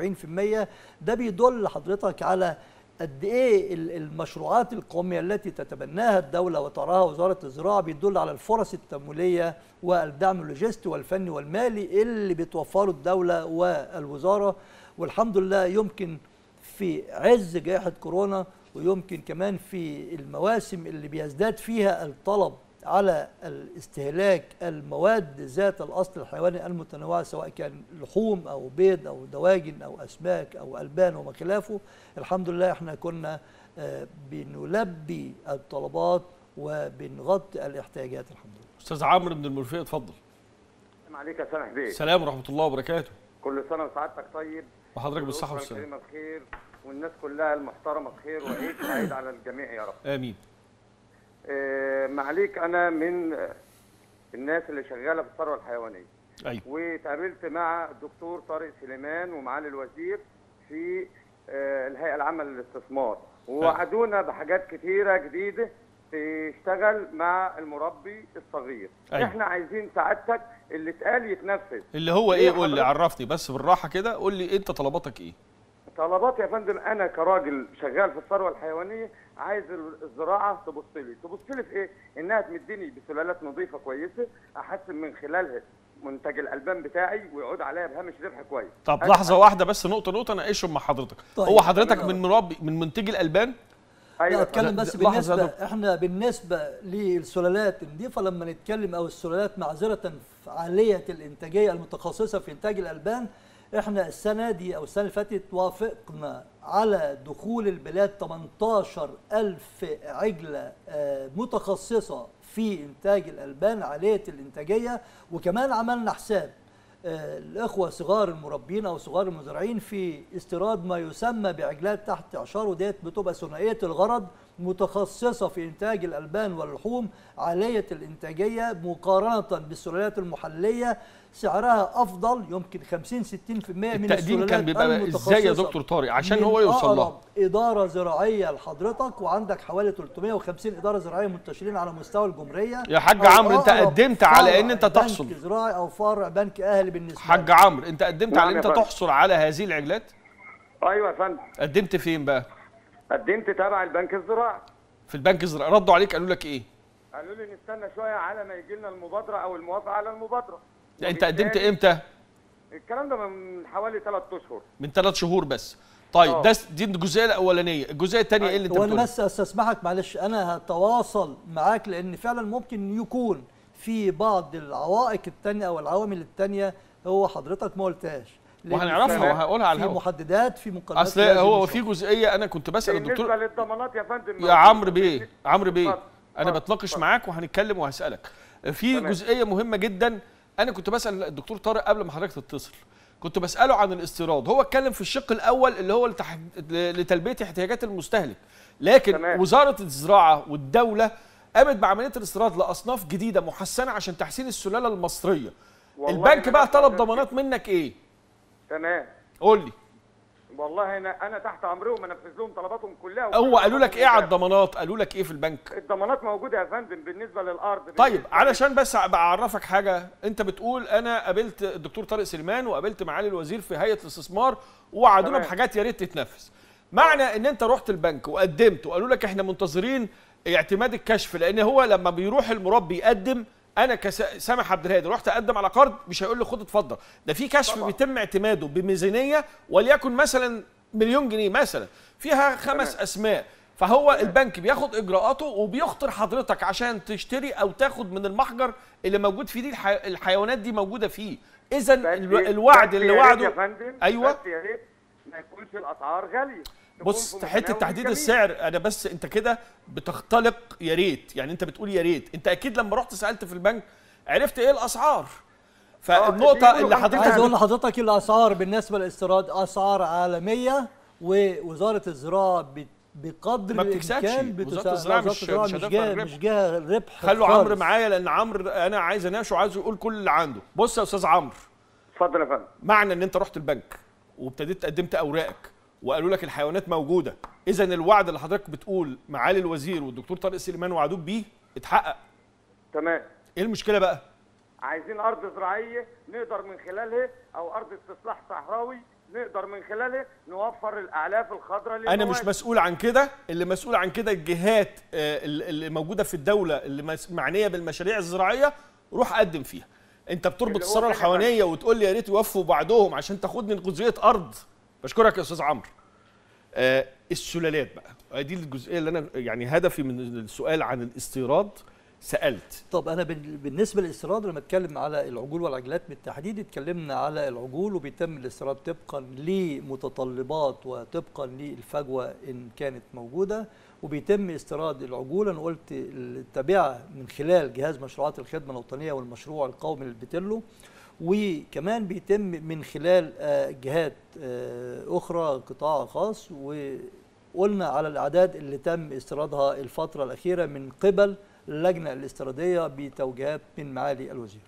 ده بيدل لحضرتك على قد ايه ال- المشروعات القوميه التي تتبناها الدوله وتراها وزاره الزراعه بيدل على الفرص التمويليه والدعم اللوجستي والفني والمالي اللي بتوفره الدوله والوزاره والحمد لله يمكن في عز جائحه كورونا ويمكن كمان في المواسم اللي بيزداد فيها الطلب على الاستهلاك المواد ذات الاصل الحيواني المتنوعه سواء كان لحوم او بيض او دواجن او اسماك او البان وما خلافه الحمد لله احنا كنا آه، بنلبي الطلبات وبنغطي الاحتياجات الحمد لله
استاذ عمرو من المنوفيه اتفضل
السلام عليك يا سامح بيه
السلام ورحمه الله وبركاته
كل سنه وسعادتك طيب
وحضرتك بالصحه
والأسرة
والسلامه
الكريمه بخير والناس كلها المحترمه بخير وعيد سعيد على الجميع يا رب
امين
آه معليك انا من آه، الناس اللي شغاله في الثروه الحيوانيه
ايوه
وتقابلت مع الدكتور طارق سليمان ومعالي الوزير في آه، الهيئه العامه للاستثمار ووعدونا بحاجات كتيره جديده تشتغل مع المربي الصغير
أيوة.
احنا عايزين سعادتك اللي اتقال يتنفذ
اللي هو
ليه
ايه قول لي
حضرتك؟
عرفني بس بالراحه كده قول لي انت طلباتك ايه
طلبات يا فندم انا كراجل شغال في الثروه الحيوانيه عايز الزراعه تبص لي تبص لي في ايه انها تمدني بسلالات نظيفه كويسه احسن من خلالها منتج الالبان بتاعي ويعود عليا بهامش ربح كويس
طب
أنا-
لحظه واحده بس نقطه نقطه اناقشهم مع حضرتك
طيب.
هو حضرتك
تمام.
من مربي من منتج الالبان
لا
ايوه
اتكلم بس
لحظة يا
بالنسبه
دكتور.
احنا بالنسبه للسلالات النظيفه لما نتكلم او السلالات معذره عاليه الانتاجيه المتخصصه في انتاج الالبان احنا السنه دي او السنه اللي فاتت وافقنا على دخول البلاد 18 ألف عجلة آه، متخصصة في إنتاج الألبان عالية الإنتاجية وكمان عملنا حساب آه، الإخوة صغار المربين أو صغار المزارعين في استيراد ما يسمى بعجلات تحت إعشار وديت بتبقى ثنائية الغرض متخصصة في إنتاج الألبان واللحوم عالية الإنتاجية مقارنة بالسلالات المحلية سعرها أفضل يمكن 50 60% من
التقديم
السلالات
كان بيبقى ازاي يا
المتخصصة.
دكتور طارق عشان
من
هو يوصل لها
أقرب إدارة زراعية لحضرتك وعندك حوالي 350 إدارة زراعية منتشرين على مستوى الجمهورية
يا حاج
أو
عمرو، أنت
أقرب
قدمت على
فرع
إن أنت
بنك
تحصل.
زراعي أو فرع بنك أهلي بالنسبة
حاج
لك.
عمرو انت قدمت
نعم
على ان
يا
انت
فندم.
تحصل على هذه العجلات
ايوه يا فندم
قدمت فين بقى
قدمت تبع البنك الزراعي
في البنك الزراعي ردوا عليك قالوا لك ايه
قالوا لي نستنى شويه على ما يجي لنا المبادره او الموافقه على المبادره
لا انت قدمت
وبالتالي
امتى
الكلام ده من حوالي ثلاث اشهر
من ثلاث شهور بس طيب
آه.
ده دي الجزئيه الاولانيه الجزئيه الثانيه ايه اللي انت
وانا
بتقوله
بس استسمحك معلش انا هتواصل معاك لان فعلا ممكن يكون في بعض العوائق التانية او العوامل التانية هو حضرتك ما قلتهاش لأن
وهنعرفها
في-
وهقولها على
في
الهوا
محددات في مقدمات
اصل
لازم
هو
نشوفها.
في جزئيه انا كنت بسال
بالنسبه
الدكتور
للضمانات يا فندم
يا عمرو بيه عمرو بيه
اتفضل،
انا
اتفضل،
بتناقش
اتفضل.
معاك وهنتكلم وهسالك في
تمام.
جزئيه مهمه جدا انا كنت بسال الدكتور طارق قبل ما حضرتك تتصل كنت بساله عن الاستيراد هو اتكلم في الشق الاول اللي هو لتح... لتلبيه احتياجات المستهلك لكن
تمام.
وزاره الزراعه والدوله قامت بعمليه الاستيراد لاصناف جديده محسنه عشان تحسين السلاله المصريه
والله
البنك
أنا
بقى طلب
شغال
ضمانات منك ايه
تمام
قول لي
والله انا انا تحت امرهم انفذ لهم طلباتهم كلها
هو قالوا لك ايه على
الضمانات
الضمانات قالوا لك ايه في البنك
الضمانات موجوده يا فندم بالنسبه للارض
طيب
بالنسبة
علشان بس ابقى اعرفك حاجه انت بتقول انا قابلت الدكتور طارق سليمان وقابلت معالي الوزير في هيئه الاستثمار ووعدونا
تمام.
بحاجات يا ريت تتنفذ معنى ان انت رحت البنك وقدمت وقالوا لك احنا منتظرين اعتماد الكشف لان هو لما بيروح المربي يقدم انا كسامح عبد الهادي رحت اقدم على قرض مش هيقول لي خد اتفضل ده في كشف
طبعا.
بيتم اعتماده بميزانيه وليكن مثلا مليون جنيه مثلا فيها خمس
تمام.
اسماء فهو البنك بياخد اجراءاته وبيخطر حضرتك عشان تشتري او تاخد من المحجر اللي موجود فيه دي الحي... الحيوانات دي موجوده فيه اذا
بس-
الو... الوعد
بس
اللي
يا ريت
وعده
يا فندم
أيوة.
بس يا ريت ما يكونش الاسعار غاليه تكون
بص
في
حته
متناول
تحديد
الجميع.
السعر انا بس انت كده بتختلق يا ريت يعني انت بتقول يا ريت انت اكيد لما رحت سالت في البنك عرفت ايه الاسعار فالنقطه
بيقولوا
اللي
خمسين
حضرتك
عايز اقول لحضرتك الاسعار بالنسبه للاستيراد اسعار عالميه ووزاره الزراعه ب- بقدر
ما بتكسبش.
الامكان
وزارة
بتساعد-
الزراعة
وزارة
مش-
الزراعة
مش
مش
هدفها
جهه
الربح.
مش جهه ربح
خلوا عمرو
خالص.
معايا لان عمرو انا عايز اناقشه وعايزه يقول كل اللي عنده بص يا استاذ عمرو
اتفضل يا فندم
معنى ان انت رحت البنك وابتديت قدمت اوراقك وقالوا لك الحيوانات موجوده اذا الوعد اللي حضرتك بتقول معالي الوزير والدكتور طارق سليمان وعدوك بيه اتحقق
تمام
ايه المشكله بقى
عايزين ارض زراعيه نقدر من خلالها او ارض استصلاح صحراوي نقدر من خلالها نوفر الاعلاف الخضراء
انا مش
للمواشي.
مسؤول عن كده اللي مسؤول عن كده الجهات آه، اللي اللي موجوده في الدوله اللي مس- معنيه بالمشاريع الزراعيه روح قدم فيها انت بتربط
اللي هو
الثروه
كده
الحيوانيه وتقول لي يا ريت يوفوا بعضهم عشان تاخدني جزئيه ارض بشكرك يا استاذ عمرو آه السلالات بقى دي الجزئيه اللي انا يعني هدفي من السؤال عن الاستيراد سالت
طب انا بال- بالنسبه للاستيراد لما اتكلم على العجول والعجلات بالتحديد اتكلمنا على العجول وبيتم الاستيراد طبقا لمتطلبات وطبقا للفجوه ان كانت موجوده وبيتم استيراد العجول انا قلت التابعه من خلال جهاز مشروعات الخدمه الوطنيه والمشروع القومي للبتلو وكمان بيتم من خلال آه، جهات آه، اخرى قطاع خاص وقلنا على الاعداد اللي تم استيرادها الفتره الاخيره من قبل اللجنه الاستيراديه بتوجيهات من معالي الوزير.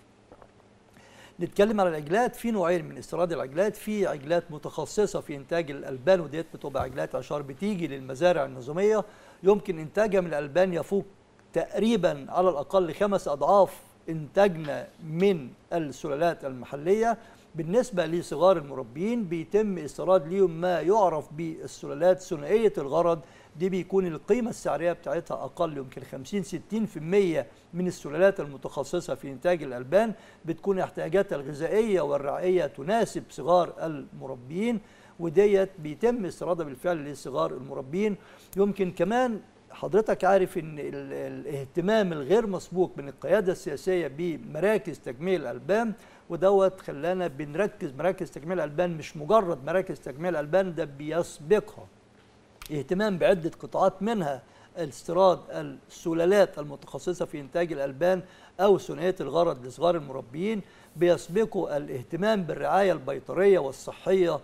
نتكلم على العجلات في نوعين من استيراد العجلات في عجلات متخصصه في انتاج الالبان وديت بتبقى عجلات عشار بتيجي للمزارع النظاميه يمكن انتاجها من الالبان يفوق تقريبا على الاقل خمس اضعاف انتاجنا من السلالات المحليه بالنسبه لصغار المربين بيتم استيراد ليهم ما يعرف بالسلالات ثنائيه الغرض دي بيكون القيمه السعريه بتاعتها اقل يمكن 50 60% من السلالات المتخصصه في انتاج الالبان بتكون احتياجاتها الغذائيه والرعائيه تناسب صغار المربين وديت بيتم استيرادها بالفعل لصغار المربين يمكن كمان حضرتك عارف ان ال- الاهتمام الغير مسبوق من القياده السياسيه بمراكز تجميع الالبان ودوت خلانا بنركز مراكز تجميع الالبان مش مجرد مراكز تجميع الالبان ده بيسبقها اهتمام بعدة قطاعات منها استيراد السلالات المتخصصة في إنتاج الألبان أو ثنائية الغرض لصغار المربيين بيسبقوا الاهتمام بالرعاية البيطرية والصحية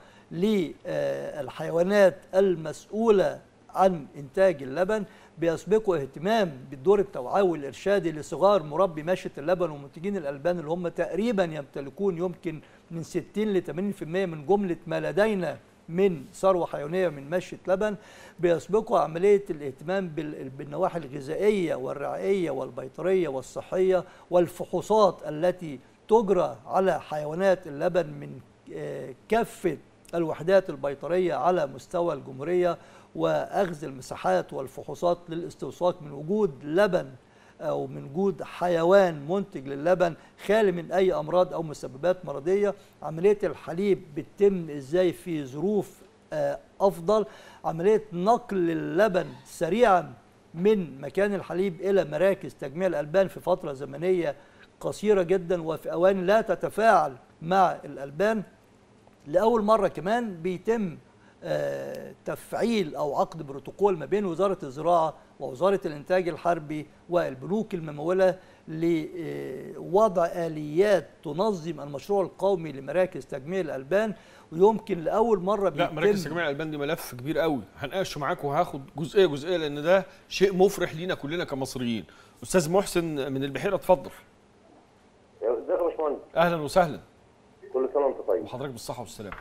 للحيوانات المسؤولة عن إنتاج اللبن بيسبقوا اهتمام بالدور التوعوي والإرشادي لصغار مربي ماشية اللبن ومنتجين الألبان اللي هم تقريبا يمتلكون يمكن من 60 ل 80% من جملة ما لدينا من ثروه حيوانيه من مشيه لبن بيسبقوا عمليه الاهتمام بال- بالنواحي الغذائيه والرعائيه والبيطريه والصحيه والفحوصات التي تجرى على حيوانات اللبن من آه، كافه الوحدات البيطريه على مستوى الجمهوريه واخذ المساحات والفحوصات للاستوثاق من وجود لبن او من جود حيوان منتج للبن خالي من اي امراض او مسببات مرضيه عمليه الحليب بتتم ازاي في ظروف آه، افضل عمليه نقل اللبن سريعا من مكان الحليب الى مراكز تجميع الالبان في فتره زمنيه قصيره جدا وفي اوان لا تتفاعل مع الالبان لاول مره كمان بيتم آه، تفعيل او عقد بروتوكول ما بين وزاره الزراعه ووزاره الانتاج الحربي والبنوك المموله لوضع اليات تنظم المشروع القومي لمراكز تجميع الالبان ويمكن لاول مره
لا مراكز تجميع الالبان دي ملف كبير قوي هنناقشه معاك وهاخد جزئيه جزئيه لان ده شيء مفرح لينا كلنا كمصريين استاذ محسن من البحيره اتفضل
ازيك يا باشمهندس
اهلا وسهلا
كل سنه وانت طيب
وحضرتك بالصحه والسلامه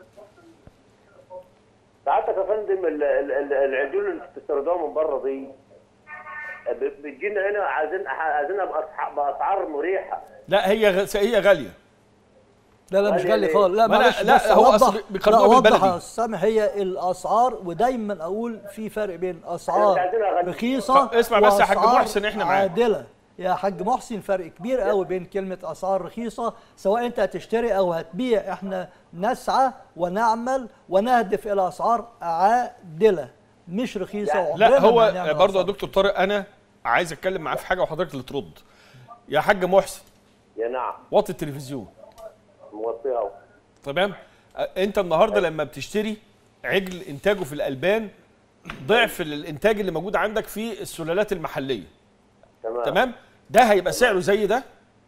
ساعتك يا فندم ال- ال- ال- العجول اللي بتستوردوها من بره دي ب- بتجينا هنا عايزين عايزينها بأسع- باسعار مريحه
لا هي غ... هي غاليه
لا لا مش
غالية
غالي
ليه؟
خالص لا
ما أنا-
معلش
لا،
بس
هو
أوضح-
أصل بيقارنوها
لا، أوضح
بالبلدي.
يا أستاذ سامح هي الاسعار ودايما اقول في فرق بين
إحنا
اسعار
عايزينها غالية.
رخيصه
طب اسمع بس يا حاج
وأسعار
محسن، إحنا معاك.
عادله يا حاج محسن فرق كبير قوي بين كلمه اسعار رخيصه سواء انت هتشتري او هتبيع احنا نسعى ونعمل ونهدف الى اسعار عادله مش رخيصه
يعني-
وعمرنا
لا
ما
هو
هنعمل
برضه يا
أسعار.
دكتور طارق انا عايز اتكلم معاه في حاجه وحضرتك اللي ترد يا حاج محسن
يا نعم
وطي التلفزيون
موطيها اهو
تمام أ- انت النهارده لما بتشتري عجل انتاجه في الالبان ضعف الانتاج اللي موجود عندك في السلالات المحليه
تمام
تمام ده هيبقى سعره زي ده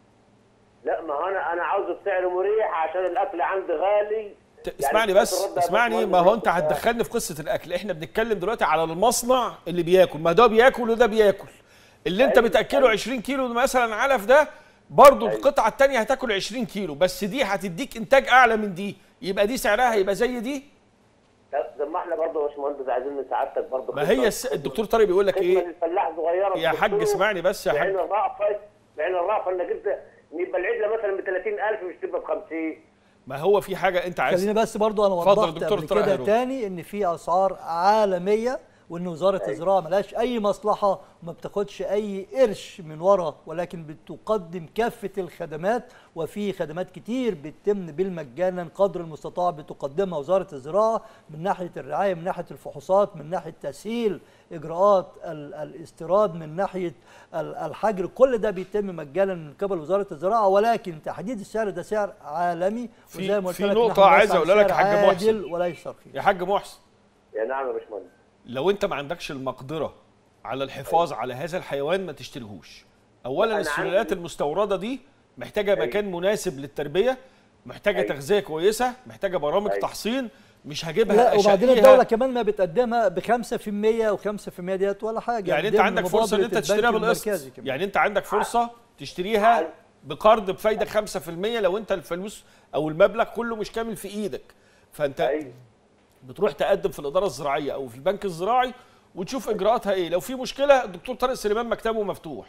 لا ما هو انا انا عاوزه بسعر مريح عشان الاكل عندي غالي
ت- اسمعني
يعني
بس
الرد يا
اسمعني
باشمهندس
ما هو انت
بس-
هتدخلني في قصه الاكل احنا بنتكلم دلوقتي على المصنع اللي بياكل ما ده بياكل وده بياكل اللي انت
أيوة،
بتاكله
أيوة.
20 كيلو مثلا علف ده برضه
أيوة.
القطعه الثانيه هتاكل 20 كيلو بس دي هتديك انتاج اعلى من دي يبقى دي سعرها هيبقى زي دي
لا، زي ما احنا برضه يا باشمهندس عايزين من سعادتك برضه
ما هي الس... الدكتور طارق بيقول لك
خدمه
ايه
للفلاح صغيره
يا حاج
بتدخله
اسمعني بس يا
بعين
حاج
الرأفة بعين الرأفة انك انت يبقى العجله مثلا ب 30000 مش تبقى ب 50
ما هو في حاجه انت عايز
خليني بس برضو انا
اتفضل
وضحت
دكتور
قبل
طارق
كده
هيرود.
تاني ان في اسعار عالميه وان وزاره الزراعه ملهاش اي مصلحه وما بتاخدش اي قرش من ورا ولكن بتقدم كافه الخدمات وفي خدمات كتير بتتم بالمجانا قدر المستطاع بتقدمها وزاره الزراعه من ناحيه الرعايه من ناحيه الفحوصات من ناحيه تسهيل اجراءات ال- الاستيراد من ناحيه ال- الحجر كل ده بيتم مجانا من قبل وزاره الزراعه ولكن تحديد السعر ده سعر عالمي
في-
وزي ما قلت
في
لك
نقطة
نحن
عايز
نسعى
أقولها لك يا
لسعر
حاج محسن.
عادل وليس رخيص
يا حاج محسن
يا نعم يا باشمهندس
لو انت ما عندكش المقدره على الحفاظ على هذا الحيوان ما تشتريهوش اولا
أنا
السلالات
عندي-
المستورده دي محتاجه
أيوة.
مكان مناسب للتربيه محتاجه
أيوة.
تغذيه كويسه محتاجه برامج
أيوة.
تحصين مش هجيبها
لا وبعدين
أشقيها.
الدوله كمان ما بتقدمها ب 5% و5% ديت ولا حاجه
يعني انت
ضمن
عندك فرصه ان
مبادرة
انت
البنك
تشتريها بالقسط
المركزي كمان.
يعني انت عندك فرصه تشتريها بقرض بفايده 5% لو انت الفلوس او المبلغ كله مش كامل في ايدك فانت
ايوه
بتروح تقدم في الاداره الزراعيه او في البنك الزراعي وتشوف اجراءاتها ايه لو في مشكله الدكتور طارق سليمان مكتبه مفتوح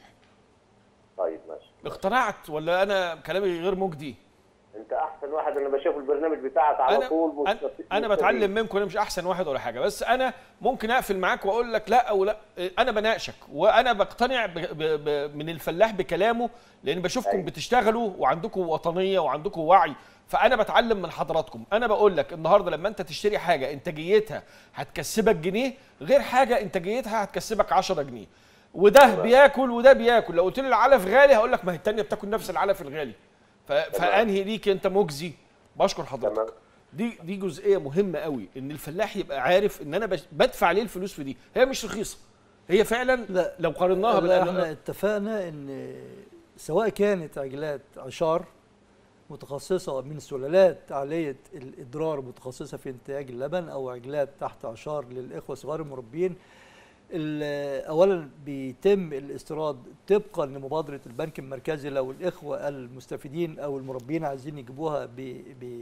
طيب ماشي
اقتنعت ولا انا كلامي غير مجدي
انت احسن واحد انا بشوف البرنامج بتاعك على
انا
طول
انا,
مستفيد-
أنا
مستفيد.
بتعلم منكم انا مش احسن واحد ولا حاجه بس انا ممكن اقفل معاك واقول لك لا او لا انا بناقشك وانا بقتنع ب ب ب من الفلاح بكلامه لان بشوفكم
أيوة.
بتشتغلوا وعندكم وطنيه وعندكم وعي فانا بتعلم من حضراتكم انا بقول لك النهارده لما انت تشتري حاجه انتاجيتها هتكسبك جنيه غير حاجه انتاجيتها هتكسبك 10 جنيه وده بياكل وده بياكل لو قلت لي العلف غالي هقول لك ما هي التانيه بتاكل نفس العلف الغالي ف... فانهي ليك انت مجزي بشكر حضرتك
تمام.
دي دي جزئيه مهمه قوي ان الفلاح يبقى عارف ان انا بش- بدفع ليه الفلوس في دي هي مش رخيصه هي فعلا
لا.
لو قارناها
لا احنا
بال
اتفقنا ان سواء كانت عجلات عشار متخصصة من سلالات عالية الإضرار متخصصة في إنتاج اللبن أو عجلات تحت عشار للإخوة صغار المربين ال- أولا بيتم الاستيراد طبقا لمبادرة البنك المركزي لو الإخوة المستفيدين أو المربين عايزين يجيبوها ب-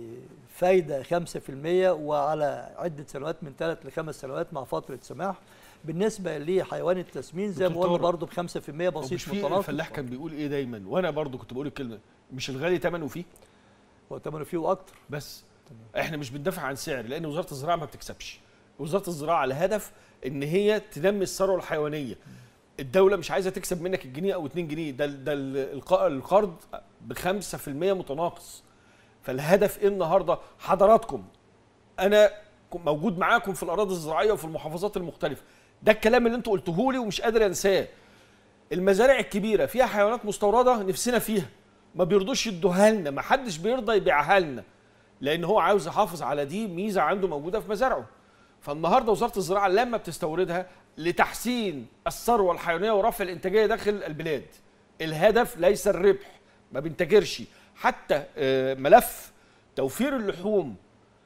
بفايدة 5% وعلى عدة سنوات من ثلاث لخمس سنوات مع فترة سماح بالنسبة لحيوان التسمين زي ما
دكتور
قلنا
طارق،
برضه ب 5% بسيط
مش في
متناقض
الفلاح كان بيقول ايه دايما وانا برضو كنت بقول الكلمه مش الغالي ثمنه فيه
هو ثمنه فيه واكتر
بس احنا مش بندافع عن سعر لان وزاره الزراعه ما بتكسبش وزاره الزراعه على هدف ان هي تنمي الثروه الحيوانيه الدوله مش عايزه تكسب منك الجنيه او 2 جنيه ده ده الق- القرض ب 5% متناقص فالهدف ايه النهارده حضراتكم انا ك- موجود معاكم في الاراضي الزراعيه وفي المحافظات المختلفه ده الكلام اللي انتوا قلتوه لي ومش قادر انساه المزارع الكبيره فيها حيوانات مستورده نفسنا فيها ما بيرضوش يدوها لنا ما حدش بيرضى يبيعها لنا لان هو عاوز يحافظ على دي ميزه عنده موجوده في مزارعه فالنهارده وزاره الزراعه لما بتستوردها لتحسين الثروه الحيوانيه ورفع الانتاجيه داخل البلاد الهدف ليس الربح ما بنتاجرش حتى آه، ملف توفير اللحوم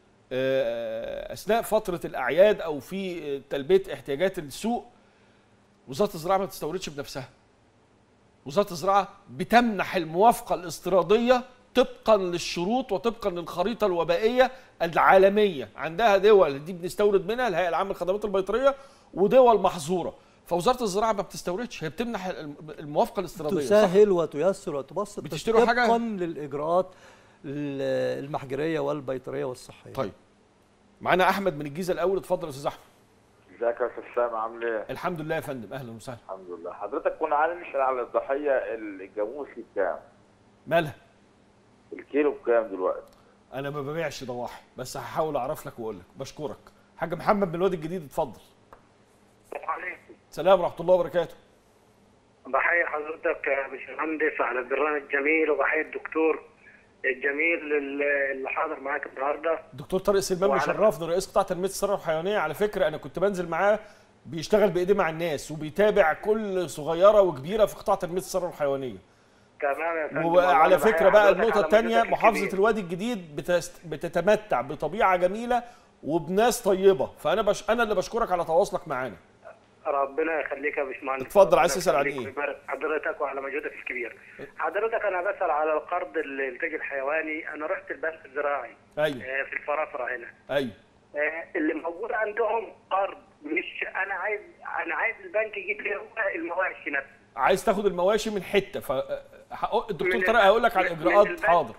آه، اثناء فتره الاعياد او في آه، تلبيه احتياجات السوق وزاره الزراعه ما بتستوردش بنفسها وزاره الزراعه بتمنح الموافقه الاستيراديه طبقا للشروط وطبقا للخريطه الوبائيه العالميه عندها دول دي بنستورد منها الهيئه العامه للخدمات البيطريه ودول محظوره فوزاره الزراعه ما بتستوردش هي بتمنح الم- الموافقه الاستيراديه صح؟
تسهل وتيسر وتبسط
بتشتروا حاجة؟
طبقا للاجراءات ال- المحجريه والبيطريه والصحيه
طيب معانا احمد من الجيزه الاول اتفضل يا استاذ احمد
ازيك يا استاذ سامي عامل ايه؟
الحمد لله يا فندم اهلا وسهلا
الحمد لله حضرتك كنا عايزين نسال على الضحيه الجاموسي بكام؟
مالها
الكيلو بكام دلوقتي؟
انا ما ببيعش ضواحي بس هحاول اعرف لك واقول لك بشكرك حاج محمد من الوادي الجديد اتفضل
عليكم
سلام ورحمه الله وبركاته
بحيي حضرتك يا باشمهندس على البرنامج الجميل وبحيي الدكتور الجميل اللي اللي حاضر معاك النهارده
دكتور طارق سلمان
وعلى-
مشرفنا رئيس قطاع تنميه الثروه الحيوانيه على فكره انا كنت بنزل معاه بيشتغل بايديه مع الناس وبيتابع كل صغيره وكبيره في قطاع تنميه الثروه الحيوانيه
تمام يا فندم
وعلى
والله
فكره
بحيي
بقى
حضرتك
النقطه
على
الثانيه
مجهودك
محافظه
الكبير.
الوادي الجديد بتست... بتتمتع بطبيعه جميله وبناس طيبه فانا بش... انا اللي بشكرك على تواصلك معانا
ربنا يخليك يا باشمهندس
اتفضل،
ربنا
عايز تسأل عن
يخليك
إيه؟
ويبارك حضرتك وعلى مجهودك الكبير حضرتك انا بسال على القرض الانتاج الحيواني انا رحت البنك الزراعي
ايوه
آه، في الفرافره هنا
ايوه
آه، اللي موجود عندهم قرض مش انا عايز انا عايز البنك يجيب لي هو المواشي نفسها
عايز تاخد المواشي من حته ف هق- الدكتور
من
طارق هيقول لك على
من- من
الاجراءات
البنك.
حاضر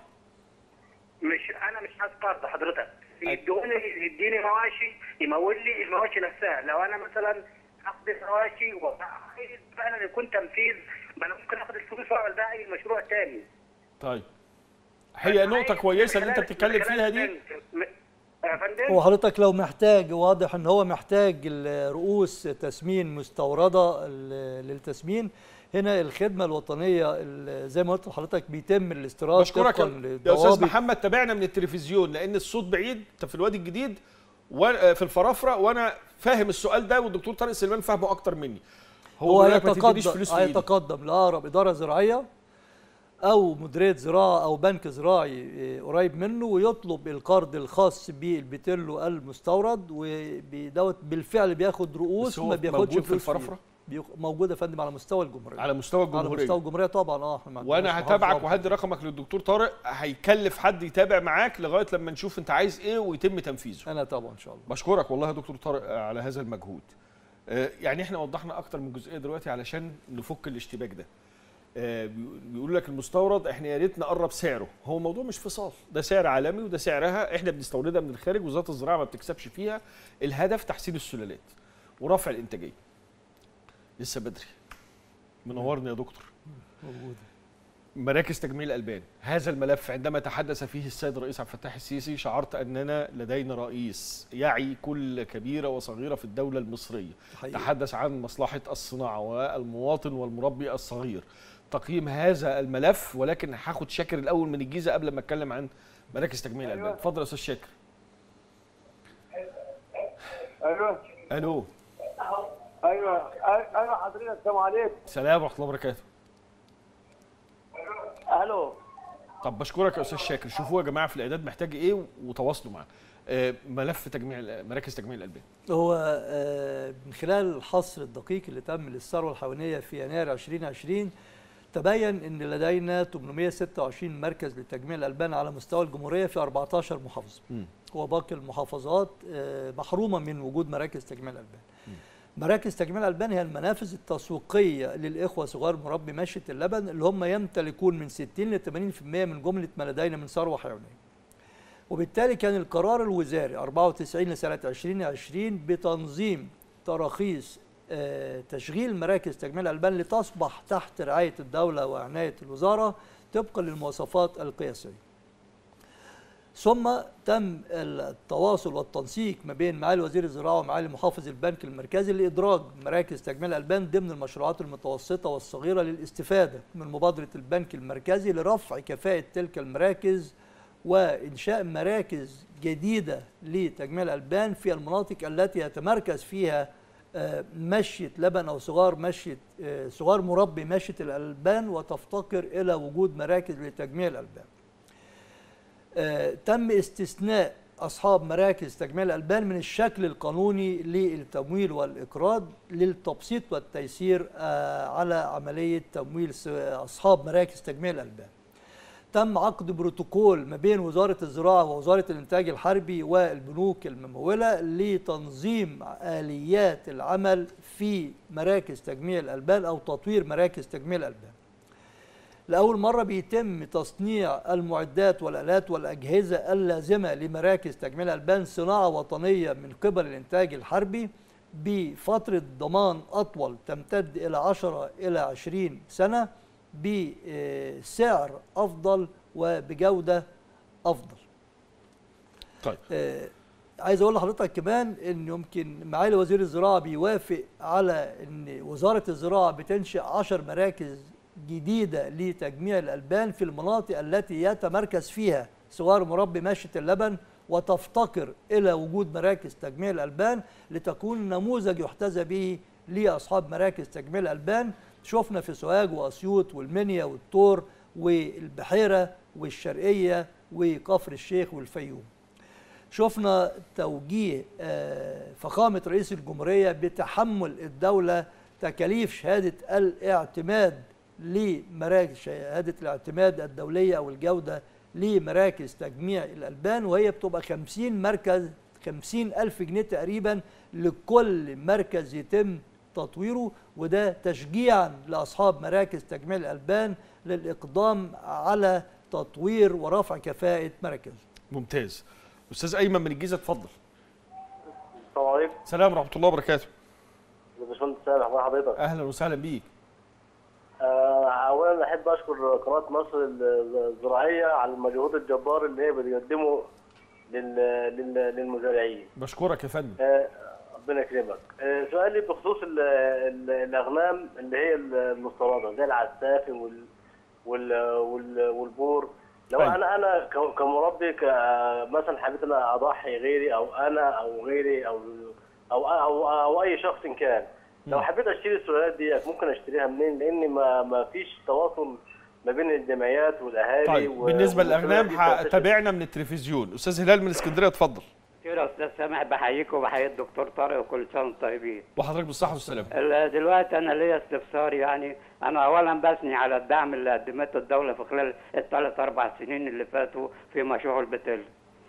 مش انا مش عايز قرض حضرتك يدوني يديني مواشي يمول لي المواشي نفسها لو انا مثلا اخد المواشي وعايز فعلا يكون تنفيذ ما انا ممكن اخد الفلوس واعمل بقى اي مشروع تاني
طيب هي نقطه كويسه اللي انت
خلال-
بتتكلم
خلال
فيها دي
البنك. م- يا فندم
هو حضرتك لو محتاج واضح ان هو محتاج الرؤوس تسمين مستورده ال- للتسمين هنا الخدمه الوطنيه ال- زي ما قلت لحضرتك بيتم الاستيراد
بشكرك
طبقاً
يا يا استاذ
للضوابط.
محمد تابعنا من التلفزيون لان الصوت بعيد انت في الوادي الجديد و- في الفرافره وانا فاهم السؤال ده والدكتور طارق سليمان فاهمه اكتر مني
هو
بيقول لك ما تدينيش
هيتقدم
فلوس في ايدي
هيتقدم لاقرب اداره زراعيه او مديريه زراعه او بنك زراعي آه، قريب منه ويطلب القرض الخاص بالبتلو المستورد ودوت بالفعل بياخد رؤوس
بس هو
ما بياخدش
موجود في
فلوس فيه.
الفرافرة؟
بيخ- موجوده يا فندم على مستوى الجمهوريه
على مستوى
على
الجمهوريه
مستوى الجمهوريه طبعا اه احنا ما عندناش
وانا هتابعك
محافظة.
وهدي رقمك للدكتور طارق هيكلف حد يتابع معاك لغايه لما نشوف انت عايز ايه ويتم تنفيذه
انا طبعا ان شاء الله
بشكرك والله يا دكتور طارق على هذا المجهود آه، يعني احنا وضحنا اكتر من جزئيه دلوقتي علشان نفك الاشتباك ده آه، بيقول- بيقول لك المستورد احنا يا ريت نقرب سعره هو الموضوع مش فصال ده سعر عالمي وده سعرها احنا بنستوردها من الخارج وزاره الزراعه ما بتكسبش فيها الهدف تحسين السلالات ورفع الانتاجيه لسه بدري منورني يا دكتور
موجوده
مراكز تجميل الالبان هذا الملف عندما تحدث فيه السيد الرئيس عبد الفتاح السيسي شعرت اننا لدينا رئيس يعي كل كبيره وصغيره في الدوله المصريه
حقيقي.
تحدث عن مصلحه الصناعه والمواطن والمربي الصغير تقييم هذا الملف ولكن هاخد شاكر الاول من الجيزه قبل ما اتكلم عن مراكز تجميل الالبان اتفضل يا استاذ شاكر
ايوه
الو
ايوه ايوه حضرتك السلام عليكم
سلام ورحمه الله وبركاته
الو
طب بشكرك يا استاذ شاكر شوفوا يا جماعه في الاعداد محتاج ايه وتواصلوا معاه آه، ملف تجميع مراكز تجميع الالبان
هو آه، من خلال الحصر الدقيق اللي تم للثروه الحيوانيه في يناير 2020 تبين ان لدينا 826 مركز لتجميع الالبان على مستوى الجمهوريه في 14 محافظه
مم.
وباقي المحافظات آه، محرومه من وجود مراكز تجميع الالبان مراكز تجميع الالبان هي المنافذ التسويقيه للاخوه صغار مربي ماشيه اللبن اللي هم يمتلكون من 60 ل 80% من جمله ما لدينا من ثروه حيوانيه وبالتالي كان القرار الوزاري 94 لسنة 2020 بتنظيم تراخيص آه، تشغيل مراكز تجميل الألبان لتصبح تحت رعاية الدولة وعناية الوزارة طبقا للمواصفات القياسية ثم تم التواصل والتنسيق ما بين معالي وزير الزراعه ومعالي محافظ البنك المركزي لادراج مراكز تجميل الالبان ضمن المشروعات المتوسطه والصغيره للاستفاده من مبادره البنك المركزي لرفع كفاءه تلك المراكز وانشاء مراكز جديده لتجميل الالبان في المناطق التي يتمركز فيها آه، مشيه لبن او صغار مشيه آه، صغار مربي مشيه الالبان وتفتقر الى وجود مراكز لتجميع الالبان. آه، تم استثناء أصحاب مراكز تجميل الألبان من الشكل القانوني للتمويل والإقراض للتبسيط والتيسير آه، على عملية تمويل س- أصحاب مراكز تجميل الألبان تم عقد بروتوكول ما بين وزارة الزراعة ووزارة الإنتاج الحربي والبنوك الممولة لتنظيم آليات العمل في مراكز تجميع الألبان أو تطوير مراكز تجميع الألبان لأول مرة بيتم تصنيع المعدات والآلات والأجهزة اللازمة لمراكز تجميل الألبان صناعة وطنية من قبل الإنتاج الحربي بفترة ضمان أطول تمتد إلى 10 إلى 20 سنة بسعر أفضل وبجودة أفضل
طيب
آه، عايز اقول لحضرتك كمان ان يمكن معالي وزير الزراعه بيوافق على ان وزاره الزراعه بتنشئ 10 مراكز جديده لتجميع الالبان في المناطق التي يتمركز فيها صغار مربي ماشيه اللبن وتفتقر الى وجود مراكز تجميع الالبان لتكون نموذج يحتذى به لاصحاب مراكز تجميع الالبان شفنا في سوهاج واسيوط والمنيا والطور والبحيره والشرقيه وكفر الشيخ والفيوم شفنا توجيه آه، فخامة رئيس الجمهورية بتحمل الدولة تكاليف شهادة الاعتماد لمراكز شهادة الاعتماد الدولية أو الجودة لمراكز تجميع الألبان وهي بتبقى 50 مركز 50 ألف جنيه تقريبا لكل مركز يتم تطويره وده تشجيعا لأصحاب مراكز تجميع الألبان للإقدام على تطوير ورفع كفاءة مراكز
ممتاز استاذ ايمن من الجيزه اتفضل
السلام عليكم
سلام ورحمه الله وبركاته
يا باشمهندس سامح اخبار حضرتك
اهلا وسهلا بيك
آه، اولا احب اشكر قناه مصر الزراعيه على المجهود الجبار اللي هي بتقدمه لل... لل... للمزارعين
بشكرك يا فندم
آه، ربنا يكرمك آه، سؤالي بخصوص ال... ال... الاغنام اللي هي المستورده زي العسافي وال... وال... وال... والبور لو
أيوة.
انا انا ك- كمربي ك... مثلا حبيت انا اضحي غيري او انا او غيري او او او, أو اي شخص كان لو حبيت اشتري السلالات دي ممكن اشتريها منين لان ما ما فيش تواصل ما بين الجمعيات والاهالي
طيب
و-
بالنسبه
والسلالات
للاغنام
دي
ح-
بتنتشر.
تابعنا من التلفزيون استاذ هلال من اسكندريه اتفضل
كده يا استاذ سامح بحييك وبحيي الدكتور طارق وكل سنه وانتم طيبين
وحضرتك بالصحه والسلامه
ال- دلوقتي انا ليا استفسار يعني انا اولا بثني على الدعم اللي قدمته الدوله في خلال الثلاث اربع سنين اللي فاتوا في مشروع البتل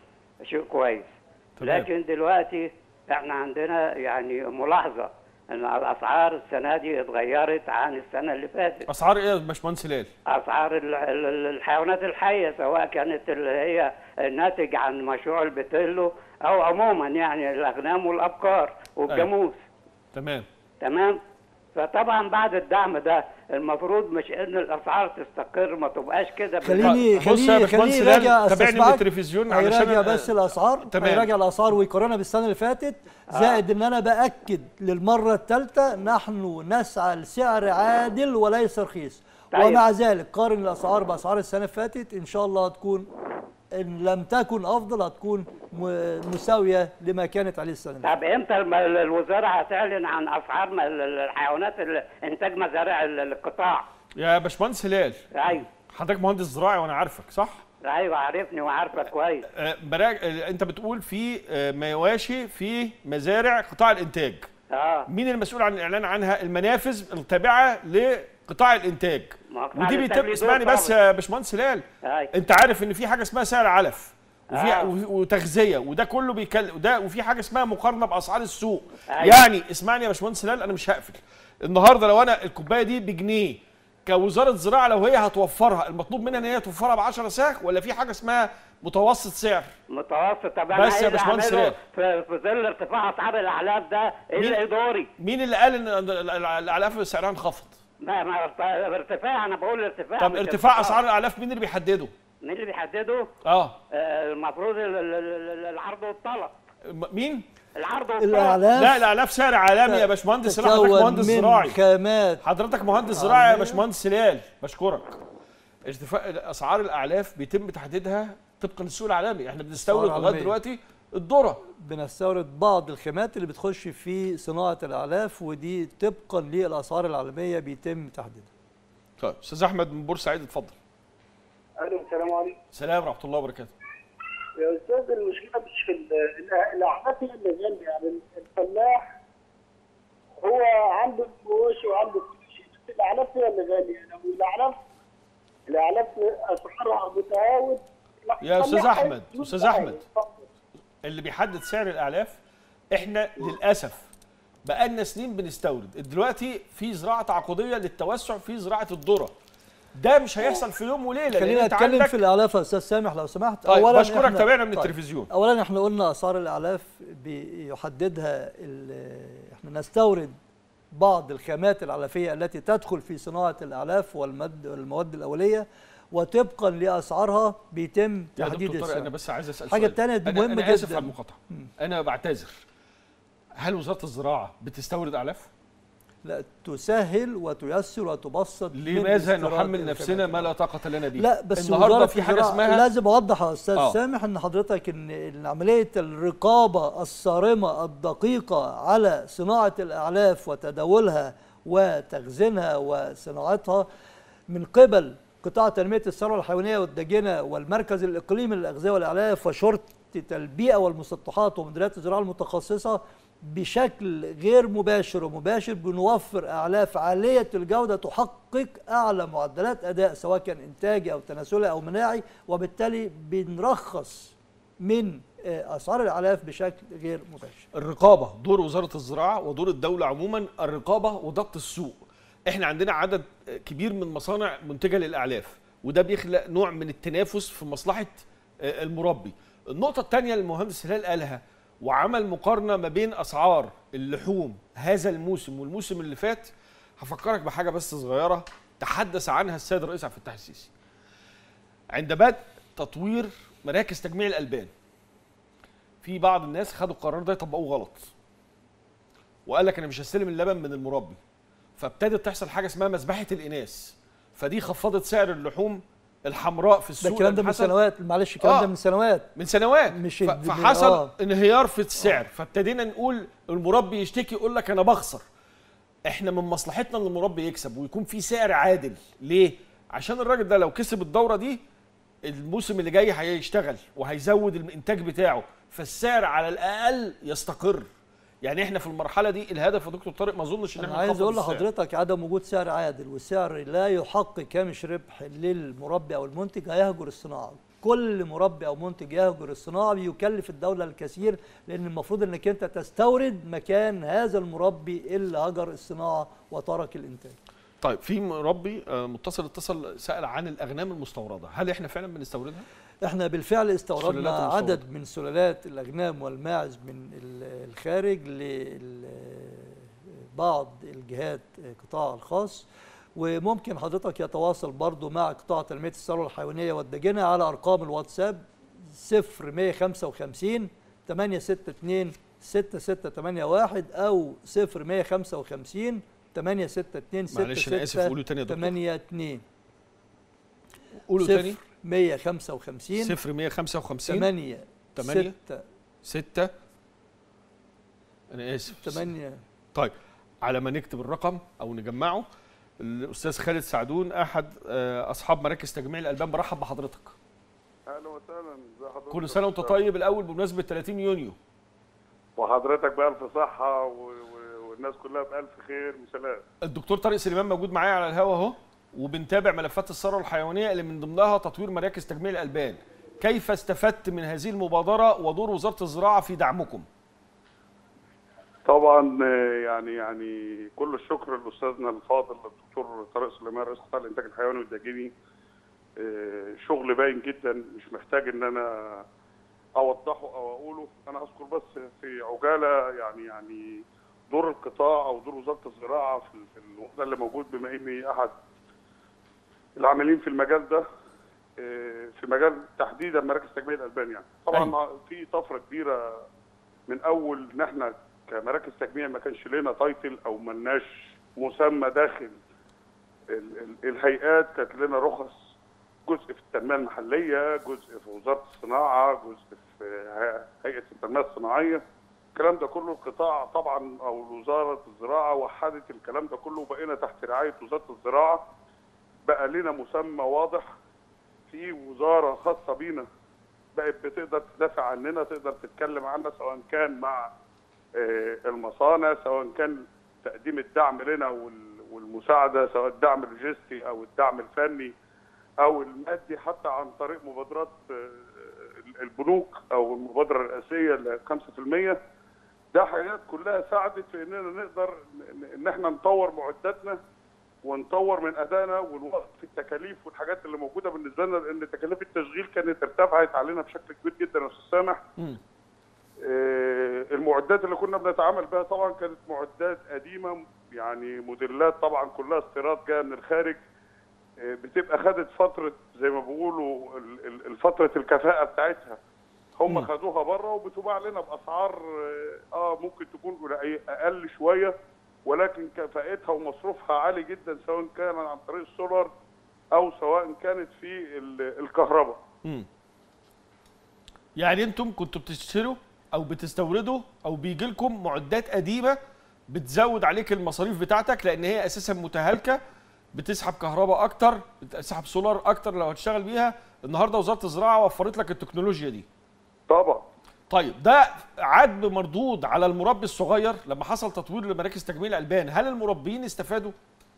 شيء كويس
تمام.
لكن دلوقتي احنا عندنا يعني ملاحظه ان الاسعار السنه دي اتغيرت عن السنه اللي فاتت
اسعار ايه يا باشمهندس هلال
اسعار ال- ال- ال- الحيوانات الحيه سواء كانت اللي هي ناتج عن مشروع البتيلو او عموما يعني الاغنام والابقار والجاموس
تمام
تمام فطبعا بعد الدعم ده المفروض مش ان الاسعار تستقر ما تبقاش كده
خليني
بص يا
خليني
باشمهندس
خليني
هلال،
يراجع
تابعني من
استسمعك.
التلفزيون علشان
هيراجع
أنا-
بس الاسعار
تمام.
هيراجع الاسعار ويقارنها بالسنه اللي فاتت زائد ان انا باكد للمره الثالثه نحن نسعى لسعر عادل وليس رخيص
طيب.
ومع ذلك قارن الاسعار باسعار السنه اللي فاتت ان شاء الله هتكون ان لم تكن افضل هتكون م- مساويه لما كانت عليه السنه اللي فاتت.
طب امتى الم- الوزاره هتعلن عن اسعار م- ال- ال- الحيوانات ال- انتاج مزارع ال- القطاع
يا باشمهندس هلال
ايوه
حضرتك مهندس زراعي وانا عارفك صح
ايوه عارفني وعارفك كويس
آه، براج... آه، انت بتقول في آه، مواشي في مزارع قطاع الانتاج
اه
مين المسؤول عن الاعلان عنها المنافذ التابعه لقطاع الانتاج
ما هو قطاع
ودي
الإنتاج
بيتم
ليه
اسمعني
دور
بس
طبعاً.
يا باشمهندس هلال
ايوه
انت عارف ان في حاجه اسمها سعر علف وفي
آه.
وفي- وتغذيه وده كله بيكلم وده وفي حاجه اسمها مقارنه باسعار السوق
أيوة.
يعني اسمعني يا باشمهندس هلال انا مش هقفل النهارده لو انا الكوبايه دي بجنيه كوزاره زراعه لو هي هتوفرها المطلوب منها ان هي توفرها ب 10 ساخ ولا في حاجه اسمها متوسط سعر
متوسط طب انا
بس يا
عايز
باشمهندس
أعمله
رياض.
في في ظل ارتفاع اسعار الاعلاف ده
مين؟
الاداري
مين اللي قال ان ال- ال- الاعلاف سعرها انخفض
ما ما ارت- ارتفاع انا بقول ارتفاع
طب
مش
ارتفاع اسعار الاعلاف مين اللي بيحدده
مين اللي بيحدده؟
اه
آه، المفروض ال- ال- ال- العرض والطلب
م- مين
العرض والطلب
الاعلاف
لا الاعلاف سعر عالمي يا باشمهندس لا حضرتك
تتكون
مهندس
من
زراعي
خامات
حضرتك مهندس زراعي يا
عالمية.
باشمهندس هلال بشكرك ارتفاع اسعار الاعلاف بيتم تحديدها طبقا للسوق العالمي احنا بنستورد
أسعار
لغايه
عالمية.
دلوقتي الذره
بنستورد بعض الخامات اللي بتخش في صناعه الاعلاف ودي طبقا للاسعار العالميه بيتم تحديدها
طيب استاذ احمد من بورسعيد اتفضل
الو السلام عليكم
سلام ورحمه الله وبركاته
يا استاذ المشكله مش في ال- الأ- الاعلاف هي اللي غاليه يعني الفلاح هو عنده الفلوس وعنده كل شيء بس الاعلاف هي اللي غاليه لو الاعلاف الاعلاف اسعارها متهاوت
يا أستاذ
الفلاح
أحمد،
هيفلوس
أستاذ
بقى.
أحمد. اللي بيحدد سعر الاعلاف احنا للاسف بقالنا سنين بنستورد دلوقتي في زراعه تعاقديه للتوسع في زراعه الذره ده مش هيحصل في يوم وليله لأن
خلينا
أنت
نتكلم
عندك-
في الاعلاف يا استاذ سامح لو سمحت
طيب
أولاً
بشكرك
إحنا-
تابعنا من
طيب.
التلفزيون
اولا احنا قلنا اسعار الاعلاف بيحددها ال- احنا نستورد بعض الخامات العلفيه التي تدخل في صناعه الاعلاف والمد والمواد الاوليه وطبقا لاسعارها بيتم
يا
تحديد
دكتور طارق
السعر
انا بس عايز اسال
حاجة
سؤال.
تانية دي
أنا-
مهمة
انا اسف
جداً.
على المقاطعه انا بعتذر هل وزاره الزراعه بتستورد اعلاف
لا تسهل وتيسر وتبسط من
لماذا
استيراد
نحمل نفسنا
الخامات.
ما لا طاقه لنا به
لا بس
النهارده
وزارة
في حاجه
الزراعة-
اسمها
لازم اوضح يا استاذ
آه.
سامح ان حضرتك ان إن عمليه الرقابه الصارمه الدقيقه على صناعه الاعلاف وتداولها وتخزينها وصناعتها من قبل قطاع تنميه الثروه الحيوانيه والداجنه والمركز الاقليمي للاغذيه والاعلاف وشرطه البيئه والمسطحات ومديريات الزراعه المتخصصه بشكل غير مباشر ومباشر بنوفر اعلاف عاليه الجوده تحقق اعلى معدلات اداء سواء كان انتاجي او تناسلي او مناعي وبالتالي بنرخص من آه، اسعار الاعلاف بشكل غير مباشر
الرقابه دور وزاره الزراعه ودور الدوله عموما الرقابه وضبط السوق احنا عندنا عدد كبير من مصانع منتجه للاعلاف وده بيخلق نوع من التنافس في مصلحه آه، المربي النقطه الثانيه اللي المهندس هلال قالها وعمل مقارنه ما بين اسعار اللحوم هذا الموسم والموسم اللي فات هفكرك بحاجه بس صغيره تحدث عنها السيد الرئيس عبد الفتاح السيسي عند بدء تطوير مراكز تجميع الالبان في بعض الناس خدوا القرار ده يطبقوه غلط وقال لك انا مش هستلم اللبن من المربي فابتدت تحصل حاجه اسمها مذبحه الاناث فدي خفضت سعر اللحوم الحمراء في
ده
السوق
الكلام ده
لأن
من
حصل-
سنوات معلش الكلام
آه.
ده من سنوات
من سنوات
مش
ف-
الد-
فحصل
آه.
انهيار في السعر فابتدينا نقول المربي يشتكي يقول لك انا بخسر احنا من مصلحتنا ان المربي يكسب ويكون في سعر عادل ليه عشان الراجل ده لو كسب الدوره دي الموسم اللي جاي هيشتغل وهيزود الانتاج بتاعه فالسعر على الاقل يستقر يعني احنا في المرحله دي الهدف يا دكتور طارق ما اظنش ان
انا
احنا
عايز
نخفض
اقول
السعر.
لحضرتك عدم وجود سعر عادل والسعر لا يحقق هامش ربح للمربي او المنتج هيهجر الصناعه كل مربي او منتج يهجر الصناعه بيكلف الدوله الكثير لان المفروض انك انت تستورد مكان هذا المربي اللي هجر الصناعه وترك الانتاج
طيب في مربي آه، متصل اتصل سال عن الاغنام المستورده هل احنا فعلا بنستوردها
احنا بالفعل
سلالات
استوردنا
المستوردة.
عدد من سلالات الاغنام والماعز من ال- الخارج لبعض الجهات القطاع الخاص وممكن حضرتك يتواصل برضو مع قطاع تنميه الثروه الحيوانيه والدجنه على ارقام الواتساب 0155 862 6681 او 0155 862
معلش أنا آسف، قولوا تاني يا دكتور.
82
قولوا تاني
155
0 155
8
تمانية.
6
6 انا اسف
8
طيب على ما نكتب الرقم او نجمعه الاستاذ خالد سعدون احد آه، اصحاب مراكز تجميع الالبان برحب بحضرتك
اهلا وسهلا ازي حضرتك
كل سنه وانت طيب الاول بمناسبه 30 يونيو
وحضرتك بألف صحة و... و... والناس كلها بألف خير وسلام
الدكتور طارق سليمان موجود معايا على الهوا اهو وبنتابع ملفات الثروه الحيوانيه اللي من ضمنها تطوير مراكز تجميع الالبان كيف استفدت من هذه المبادره ودور وزاره الزراعه في دعمكم
طبعا آه، يعني يعني كل الشكر لاستاذنا الفاضل الدكتور طارق سليمان رئيس قطاع الانتاج الحيواني والدجيني آه، شغل باين جدا مش محتاج ان انا اوضحه او اقوله انا اذكر بس في عجاله يعني يعني دور القطاع او دور وزاره الزراعه في في الوضع اللي موجود بما اني احد العاملين في المجال ده آه، في مجال تحديدا مراكز تجميع الالبان يعني طبعا في طفره كبيره من اول ان احنا كمراكز تجميع ما كانش لنا تايتل او ملناش مسمى داخل ال- ال- الهيئات كانت لنا رخص جزء في التنميه المحليه جزء في وزاره الصناعه جزء في ه- هيئه التنميه الصناعيه الكلام ده كله القطاع طبعا او وزاره الزراعه وحدت الكلام ده كله وبقينا تحت رعايه وزاره الزراعه بقى لنا مسمى واضح في وزاره خاصه بينا بقت بتقدر تدافع عننا تقدر تتكلم عنا سواء كان مع آه، المصانع سواء كان تقديم الدعم لنا وال- والمساعده سواء الدعم اللوجستي او الدعم الفني او المادي حتى عن طريق مبادرات آه، البنوك او المبادره الرئاسيه ل 5% ده حاجات كلها ساعدت في اننا نقدر ن- ان احنا نطور معداتنا ونطور من ادائنا ونوقف التكاليف والحاجات اللي موجوده بالنسبه لنا لان تكاليف التشغيل كانت ارتفعت علينا بشكل كبير جدا يا استاذ سامح آه، المعدات اللي كنا بنتعامل بها طبعا كانت معدات قديمه يعني موديلات طبعا كلها استيراد جايه من الخارج آه، بتبقى خدت فتره زي ما بيقولوا ال- ال- الفتره الكفاءه بتاعتها هم خدوها بره وبتباع لنا باسعار اه آه، ممكن تكون قليل- اقل شويه ولكن كفاءتها ومصروفها عالي جدا سواء كان عن طريق السولار او سواء كانت في ال- الكهرباء
مم. يعني انتم كنتوا بتشتروا او بتستوردوا او بيجي لكم معدات قديمه بتزود عليك المصاريف بتاعتك لان هي اساسا متهالكه بتسحب كهرباء اكتر بتسحب سولار اكتر لو هتشتغل بيها النهارده وزاره الزراعه وفرت لك التكنولوجيا دي
طبعا
طيب ده عاد بمردود على المربي الصغير لما حصل تطوير لمراكز تجميل الالبان هل المربيين استفادوا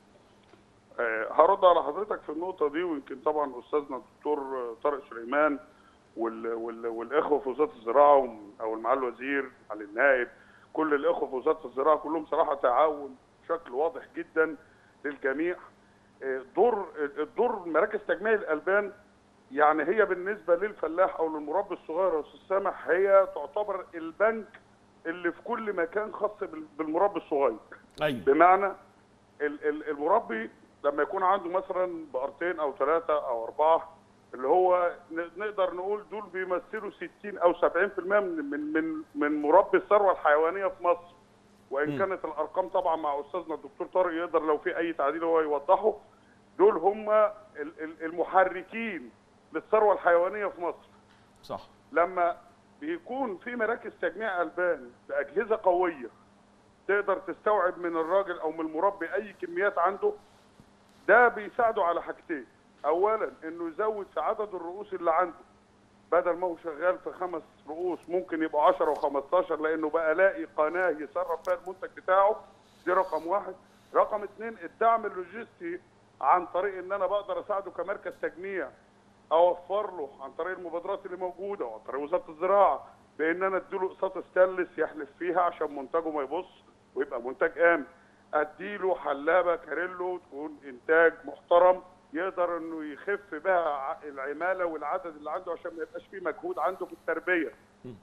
آه، هرد على حضرتك في النقطة دي ويمكن طبعا أستاذنا الدكتور آه، طارق سليمان وال وال والإخوة في وزارة الزراعة وم- أو معالي الوزير على النائب كل الإخوة في وزارة الزراعة كلهم صراحة تعاون بشكل واضح جدا للجميع آه، دور الدور مراكز تجميع الألبان يعني هي بالنسبة للفلاح أو للمربي الصغير يا أستاذ سامح هي تعتبر البنك اللي في كل مكان خاص بال- بالمربي الصغير
ايوه
بمعنى ال- ال- المربي لما يكون عنده مثلا بقرتين او ثلاثه او اربعه اللي هو ن- نقدر نقول دول بيمثلوا 60 او 70% من من من من مربي الثروه الحيوانيه في مصر وان
م.
كانت الارقام طبعا مع استاذنا الدكتور طارق يقدر لو في اي تعديل هو يوضحه دول هم ال- ال- المحركين للثروه الحيوانيه في مصر
صح
لما بيكون في مراكز تجميع البان باجهزه قويه تقدر تستوعب من الراجل او من المربي اي كميات عنده ده بيساعده على حاجتين اولا انه يزود في عدد الرؤوس اللي عنده بدل ما هو شغال في خمس رؤوس ممكن يبقى 10 و15 لانه بقى لاقي قناه يصرف فيها المنتج بتاعه دي رقم واحد رقم اتنين الدعم اللوجستي عن طريق ان انا بقدر اساعده كمركز تجميع اوفر له عن طريق المبادرات اللي موجوده وعن طريق وزاره الزراعه بان انا اديله اقساط ستانلس يحلف فيها عشان منتجه ما يبص ويبقى منتج امن اديله حلابه كاريلو تكون انتاج محترم يقدر انه يخف بها ع- العماله والعدد اللي عنده عشان ما يبقاش فيه مجهود عنده في التربيه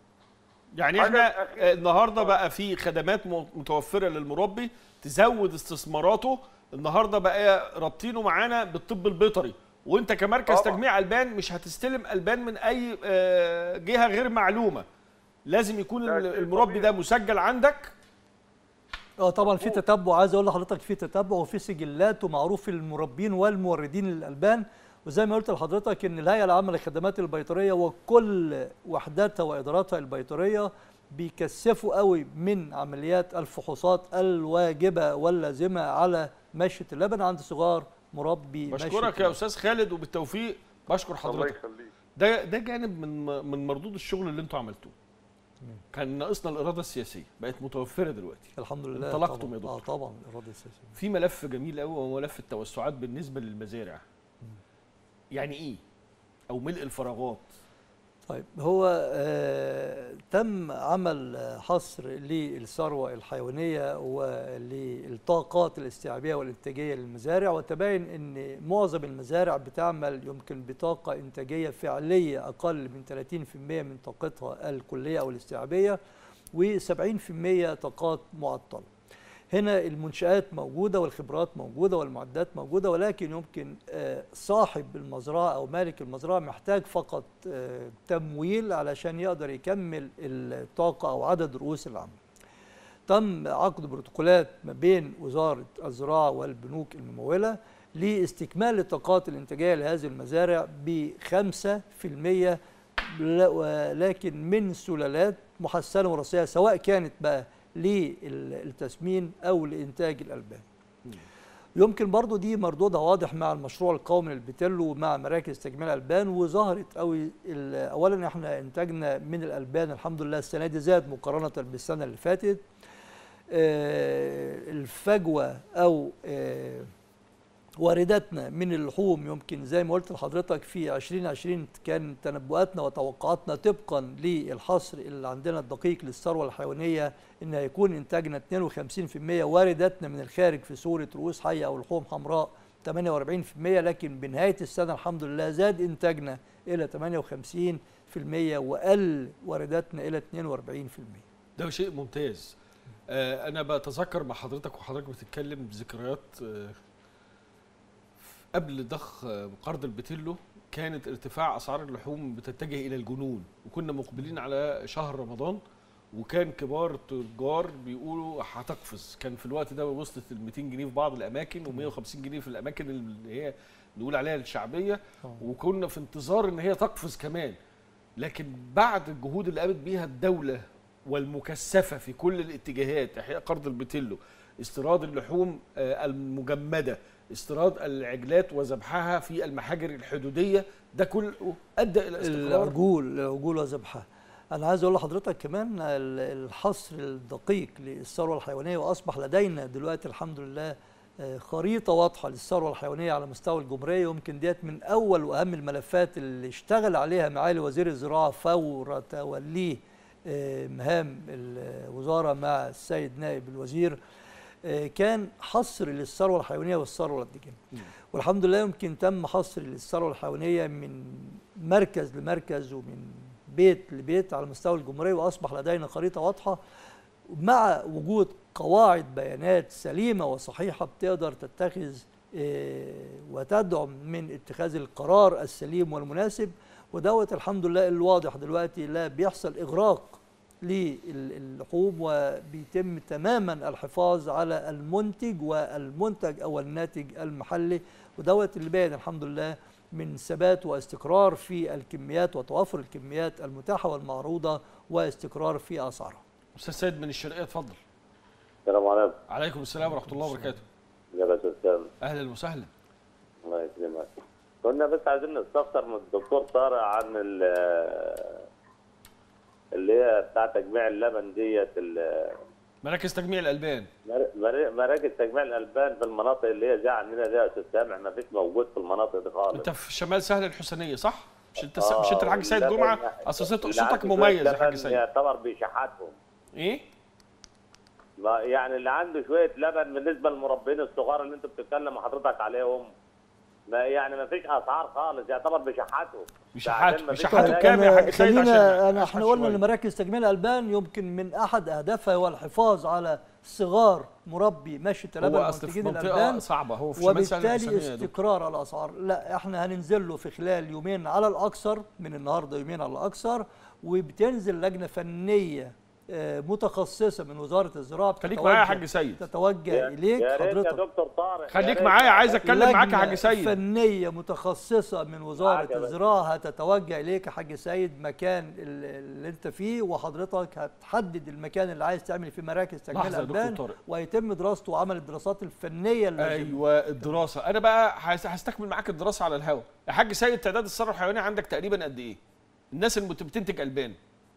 يعني
حاجة
احنا
الأخيرة.
النهارده بقى في خدمات م- متوفره للمربي تزود استثماراته النهارده بقى رابطينه معانا بالطب البيطري وانت كمركز
طبعا.
تجميع البان مش هتستلم البان من اي آه، جهه غير معلومه لازم يكون ال- المربي ده مسجل عندك
اه طبعا في تتبع عايز اقول لحضرتك في تتبع وفي سجلات ومعروف المربين والموردين للالبان وزي ما قلت لحضرتك ان الهيئه العامه للخدمات البيطريه وكل وحداتها واداراتها البيطريه بيكثفوا قوي من عمليات الفحوصات الواجبه واللازمه على مشيه اللبن عند صغار مربي مشية
بشكرك يا استاذ خالد وبالتوفيق بشكر
الله
حضرتك
يخليك
ده ده جانب من من مردود الشغل اللي انتوا عملتوه كان ناقصنا الاراده السياسيه بقت متوفره دلوقتي
الحمد لله
انطلقتم
طبعاً.
يا دكتور
اه طبعا الاراده السياسيه
في ملف جميل قوي وهو ملف التوسعات بالنسبه للمزارع يعني ايه او ملء الفراغات
طيب هو آه تم عمل آه، حصر للثروة الحيوانية وللطاقات الاستيعابية والإنتاجية للمزارع وتبين أن معظم المزارع بتعمل يمكن بطاقة إنتاجية فعلية أقل من 30% من طاقتها الكلية أو الاستيعابية و70% طاقات معطلة هنا المنشآت موجودة والخبرات موجودة والمعدات موجودة ولكن يمكن آه، صاحب المزرعة أو مالك المزرعة محتاج فقط آه، تمويل علشان يقدر يكمل الطاقة أو عدد رؤوس العمل تم عقد بروتوكولات ما بين وزارة الزراعة والبنوك الممولة لاستكمال الطاقات الإنتاجية لهذه المزارع بخمسة في المية ولكن من سلالات محسنة وراثية سواء كانت بقى للتسمين أو لإنتاج الألبان يمكن برضو دي مردودها واضح مع المشروع القومي للبتلو ومع مراكز تجميع الألبان وظهرت قوي ال- أولا احنا إنتاجنا من الألبان الحمد لله السنة دي زاد مقارنة بالسنة اللي فاتت آه، الفجوة أو آه، وارداتنا من اللحوم يمكن زي ما قلت لحضرتك في 2020 كان تنبؤاتنا وتوقعاتنا طبقا للحصر اللي عندنا الدقيق للثروه الحيوانيه ان هيكون انتاجنا 52% وارداتنا من الخارج في صوره رؤوس حيه او لحوم حمراء 48% لكن بنهايه السنه الحمد لله زاد انتاجنا الى 58% وقل وارداتنا الى 42%
ده شيء ممتاز آه انا بتذكر مع حضرتك وحضرتك بتتكلم بذكريات آه قبل ضخ آه، قرض البتيلو كانت ارتفاع اسعار اللحوم بتتجه الى الجنون وكنا مقبلين على شهر رمضان وكان كبار التجار بيقولوا هتقفز كان في الوقت ده وصلت ال 200 جنيه في بعض الاماكن و150 جنيه في الاماكن اللي هي نقول عليها الشعبيه وكنا في انتظار ان هي تقفز كمان لكن بعد الجهود اللي قامت بيها الدوله والمكثفه في كل الاتجاهات احياء قرض البتيلو استيراد اللحوم آه، المجمده استيراد العجلات وذبحها في المحاجر الحدوديه ده كله ادى الى استقرار
العجول العجول وذبحها انا عايز اقول لحضرتك كمان ال- الحصر الدقيق للثروه الحيوانيه واصبح لدينا دلوقتي الحمد لله آه، خريطه واضحه للثروه الحيوانيه على مستوى الجمهوريه يمكن ديت من اول واهم الملفات اللي اشتغل عليها معالي وزير الزراعه فور توليه آه، مهام الوزاره مع السيد نائب الوزير آه، كان حصر للثروه الحيوانيه والثروه الدجاجيه والحمد لله يمكن تم حصر للثروه الحيوانيه من مركز لمركز ومن بيت لبيت على مستوى الجمهوريه واصبح لدينا خريطه واضحه مع وجود قواعد بيانات سليمه وصحيحه بتقدر تتخذ آه، وتدعم من اتخاذ القرار السليم والمناسب ودوت الحمد لله الواضح دلوقتي لا بيحصل اغراق للحوم وبيتم تماما الحفاظ على المنتج والمنتج او الناتج المحلي ودوت اللي باين الحمد لله من ثبات واستقرار في الكميات وتوافر الكميات المتاحه والمعروضه واستقرار في اسعارها.
استاذ سيد من الشرقيه اتفضل
السلام عليكم
عليكم السلام ورحمه الله وبركاته
يا باشا استاذ
اهلا وسهلا
الله يسلمك كنا بس عايزين نستفسر من الدكتور طارق عن ال- اللي هي بتاع تجميع اللبن ديت ال-
مراكز تجميع الالبان
مر- مر- مراكز تجميع الالبان في المناطق اللي هي زي عندنا دي يا استاذ سامح ما فيش موجود في المناطق دي خالص
انت في شمال سهل الحسينيه صح مش انت
آه،
مش انت الحاج سيد
واللبن
جمعه
يعني-
اصل صوت-
اللي
صوتك
عنده
مميز
شوية
يا حاج
لبن
سيد
يعتبر بيشحتهم
ايه
ما- يعني اللي عنده شويه لبن بالنسبه للمربين الصغار اللي انت بتتكلم حضرتك عليهم ما يعني ما فيش اسعار خالص يعتبر بيشحتوا
بيشحتوا.
عشان ما فيش
بيشحتوا
علاج.
كام يا حاج سيد عشان
خلينا انا
أشرح
احنا قلنا
شوية.
ان مراكز تجميع الالبان يمكن من احد اهدافها هو الحفاظ على صغار مربي ماشيه
هو
اللبن
اصل في
منتجين
منطقه
الالبان
صعبه هو في شمال سهل
وبالتالي
الحسينيه يا دكتور.
استقرار الاسعار لا احنا هننزل له في خلال يومين على الاكثر من النهارده يومين على الاكثر وبتنزل لجنه فنيه آه، متخصصه من وزاره الزراعه
خليك معايا يا
بتتوجه-
حاج سيد.
تتوجه
يا-
اليك
يا ريت يا
حضرتك
دكتور طارق يا
خليك
ريت.
معايا عايز اتكلم معاك يا حاج
لجنة
سيد
فنية متخصصة من وزارة
معاك يا باشا.
الزراعة هتتوجه إليك يا حاج سيد مكان ال- اللي أنت فيه وحضرتك هتحدد المكان اللي عايز تعمل فيه مراكز تجميع
لحظة يا دكتور
الألبان
طارق.
ويتم دراسته وعمل الدراسات الفنية اللازمة
ايوه الدراسه انا بقى هس- هستكمل معاك الدراسه على الهواء يا حاج سيد تعداد الثروه الحيوانيه عندك تقريبا قد ايه الناس اللي بت- بتنتج البان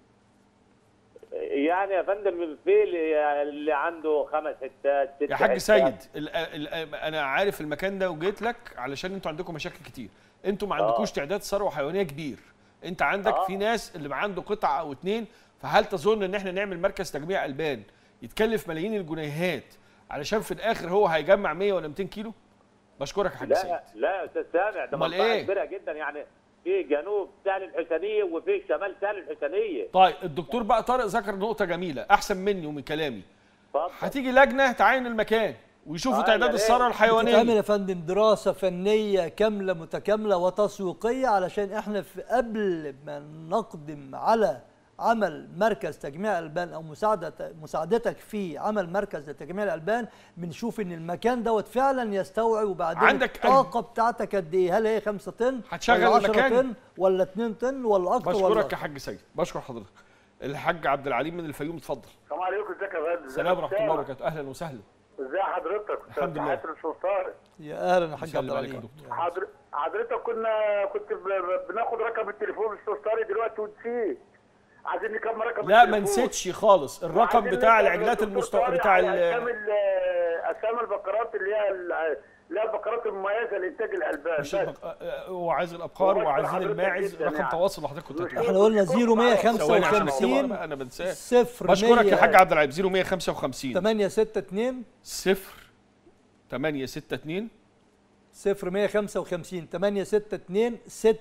يعني يا فندم في اللي اللي عنده خمس حتات ست
يا حاج
حتات.
سيد ال ال انا عارف المكان ده وجيت لك علشان انتوا عندكم مشاكل كتير انتوا ما عندكوش تعداد ثروه حيوانيه كبير انت عندك
آه.
في ناس اللي عنده قطعه او اتنين فهل تظن ان احنا نعمل مركز تجميع البان يتكلف ملايين الجنيهات علشان في الاخر هو هيجمع 100 ولا 200 كيلو بشكرك يا حاج سيد
لا لا يا استاذ سامع ده
أمال
منطقه
إيه؟
كبيره جدا يعني في جنوب سهل الحسينيه وفي شمال سهل الحسينيه
طيب الدكتور بقى طارق ذكر نقطه جميله احسن مني ومن كلامي
اتفضل
هتيجي لجنه تعاين المكان ويشوفوا
آه،
تعداد
يا ريت.
الثروه
بتتعمل
الحيوانيه
يا فندم دراسة فنية كاملة متكاملة وتسويقية علشان احنا في قبل ما نقدم على عمل مركز تجميع البان او مساعدة مساعدتك في عمل مركز لتجميع الالبان بنشوف ان المكان دوت فعلا يستوعب وبعدين
عندك
الطاقة بتاعتك قد ايه؟ هل هي 5 طن؟
هتشغل
ولا 10
المكان؟
طن ولا 2 طن ولا اكتر ولا
بشكرك
أقل؟
يا حاج سيد بشكر حضرتك الحاج عبد العليم من الفيوم اتفضل
السلام عليكم ازيك يا فندم
السلام ورحمه الله وبركاته اهلا وسهلا
ازي حضرتك
الحمد لله.
حضرتك السلطان
يا اهلا يا حاج عبد
مسلم عليك يا
العليم
دكتور
حضر... حضرتك كنا كنت ب... ب- بناخد رقم التليفون السلطاني دلوقتي ونسيت عايزين نكمل رقم
لا
التليفون
ما نسيتش خالص الرقم
وعايزين
بتاع
نسأل
العجلات
الدكتور
المستوى
طارق
بتاع
على
ال-
اسامي ال- اسامي البقرات اللي هي ال- اللي هي البقرات المميزه لانتاج الالبان
مش
بس.
البق- آه، هو عايز الابقار
وبشكر
وعايزين
حضرتك
الماعز
جداً
رقم
يعني.
تواصل حضرتك كنت هتقوله.
احنا قلنا
ثواني عشان أكتبه
0155
بقى، انا بنساه
صفر
بشكرك يا
100
حاج عبد العليم 0155
862
صفر 862
صفر 155 862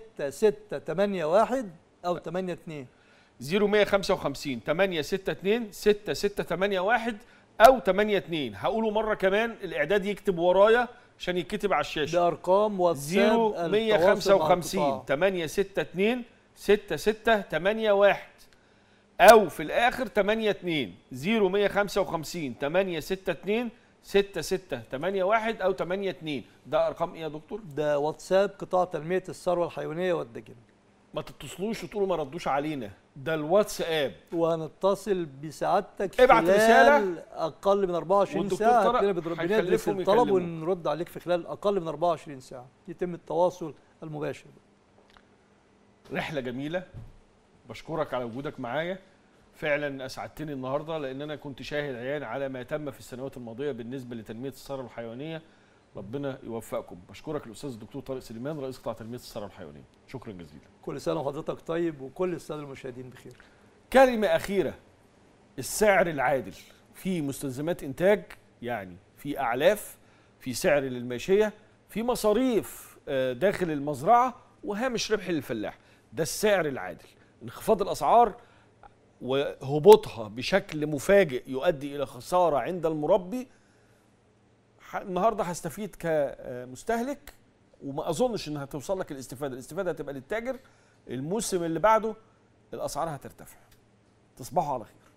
6681 او 82
0155 862 6681 او 82 هقوله مره كمان الاعداد يكتب ورايا عشان يتكتب على الشاشه
بارقام واتساب
0155 862 6681 او في الاخر 82 0155 862 6681 او 82 ده ارقام ايه يا دكتور؟
ده واتساب قطاع تنميه الثروه الحيوانيه والدجن
ما تتصلوش وتقولوا ما ردوش علينا ده الواتساب
وهنتصل بسعادتك
ابعت
خلال
رسالة.
اقل من 24
والدكتور
ساعه
طارق
هتلاقينا بنضرب بندرس
هيكلفهم
الطلب
يكلموك.
ونرد عليك في خلال اقل من 24 ساعه يتم التواصل المباشر
رحله جميله بشكرك على وجودك معايا فعلا اسعدتني النهارده لان انا كنت شاهد عيان على ما تم في السنوات الماضيه بالنسبه لتنميه الثروه الحيوانيه ربنا يوفقكم بشكرك الاستاذ الدكتور طارق سليمان رئيس قطاع تنميه الثروه الحيوانيه شكرا جزيلا
كل سنه وحضرتك طيب وكل الساده المشاهدين بخير
كلمه اخيره السعر العادل في مستلزمات انتاج يعني في اعلاف في سعر للماشيه في مصاريف آه، داخل المزرعه وهامش ربح للفلاح ده السعر العادل انخفاض الاسعار وهبوطها بشكل مفاجئ يؤدي الى خساره عند المربي ح- النهارده هستفيد كمستهلك وما اظنش انها توصل لك الاستفاده الاستفاده هتبقى للتاجر الموسم اللي بعده الاسعار هترتفع تصبحوا على خير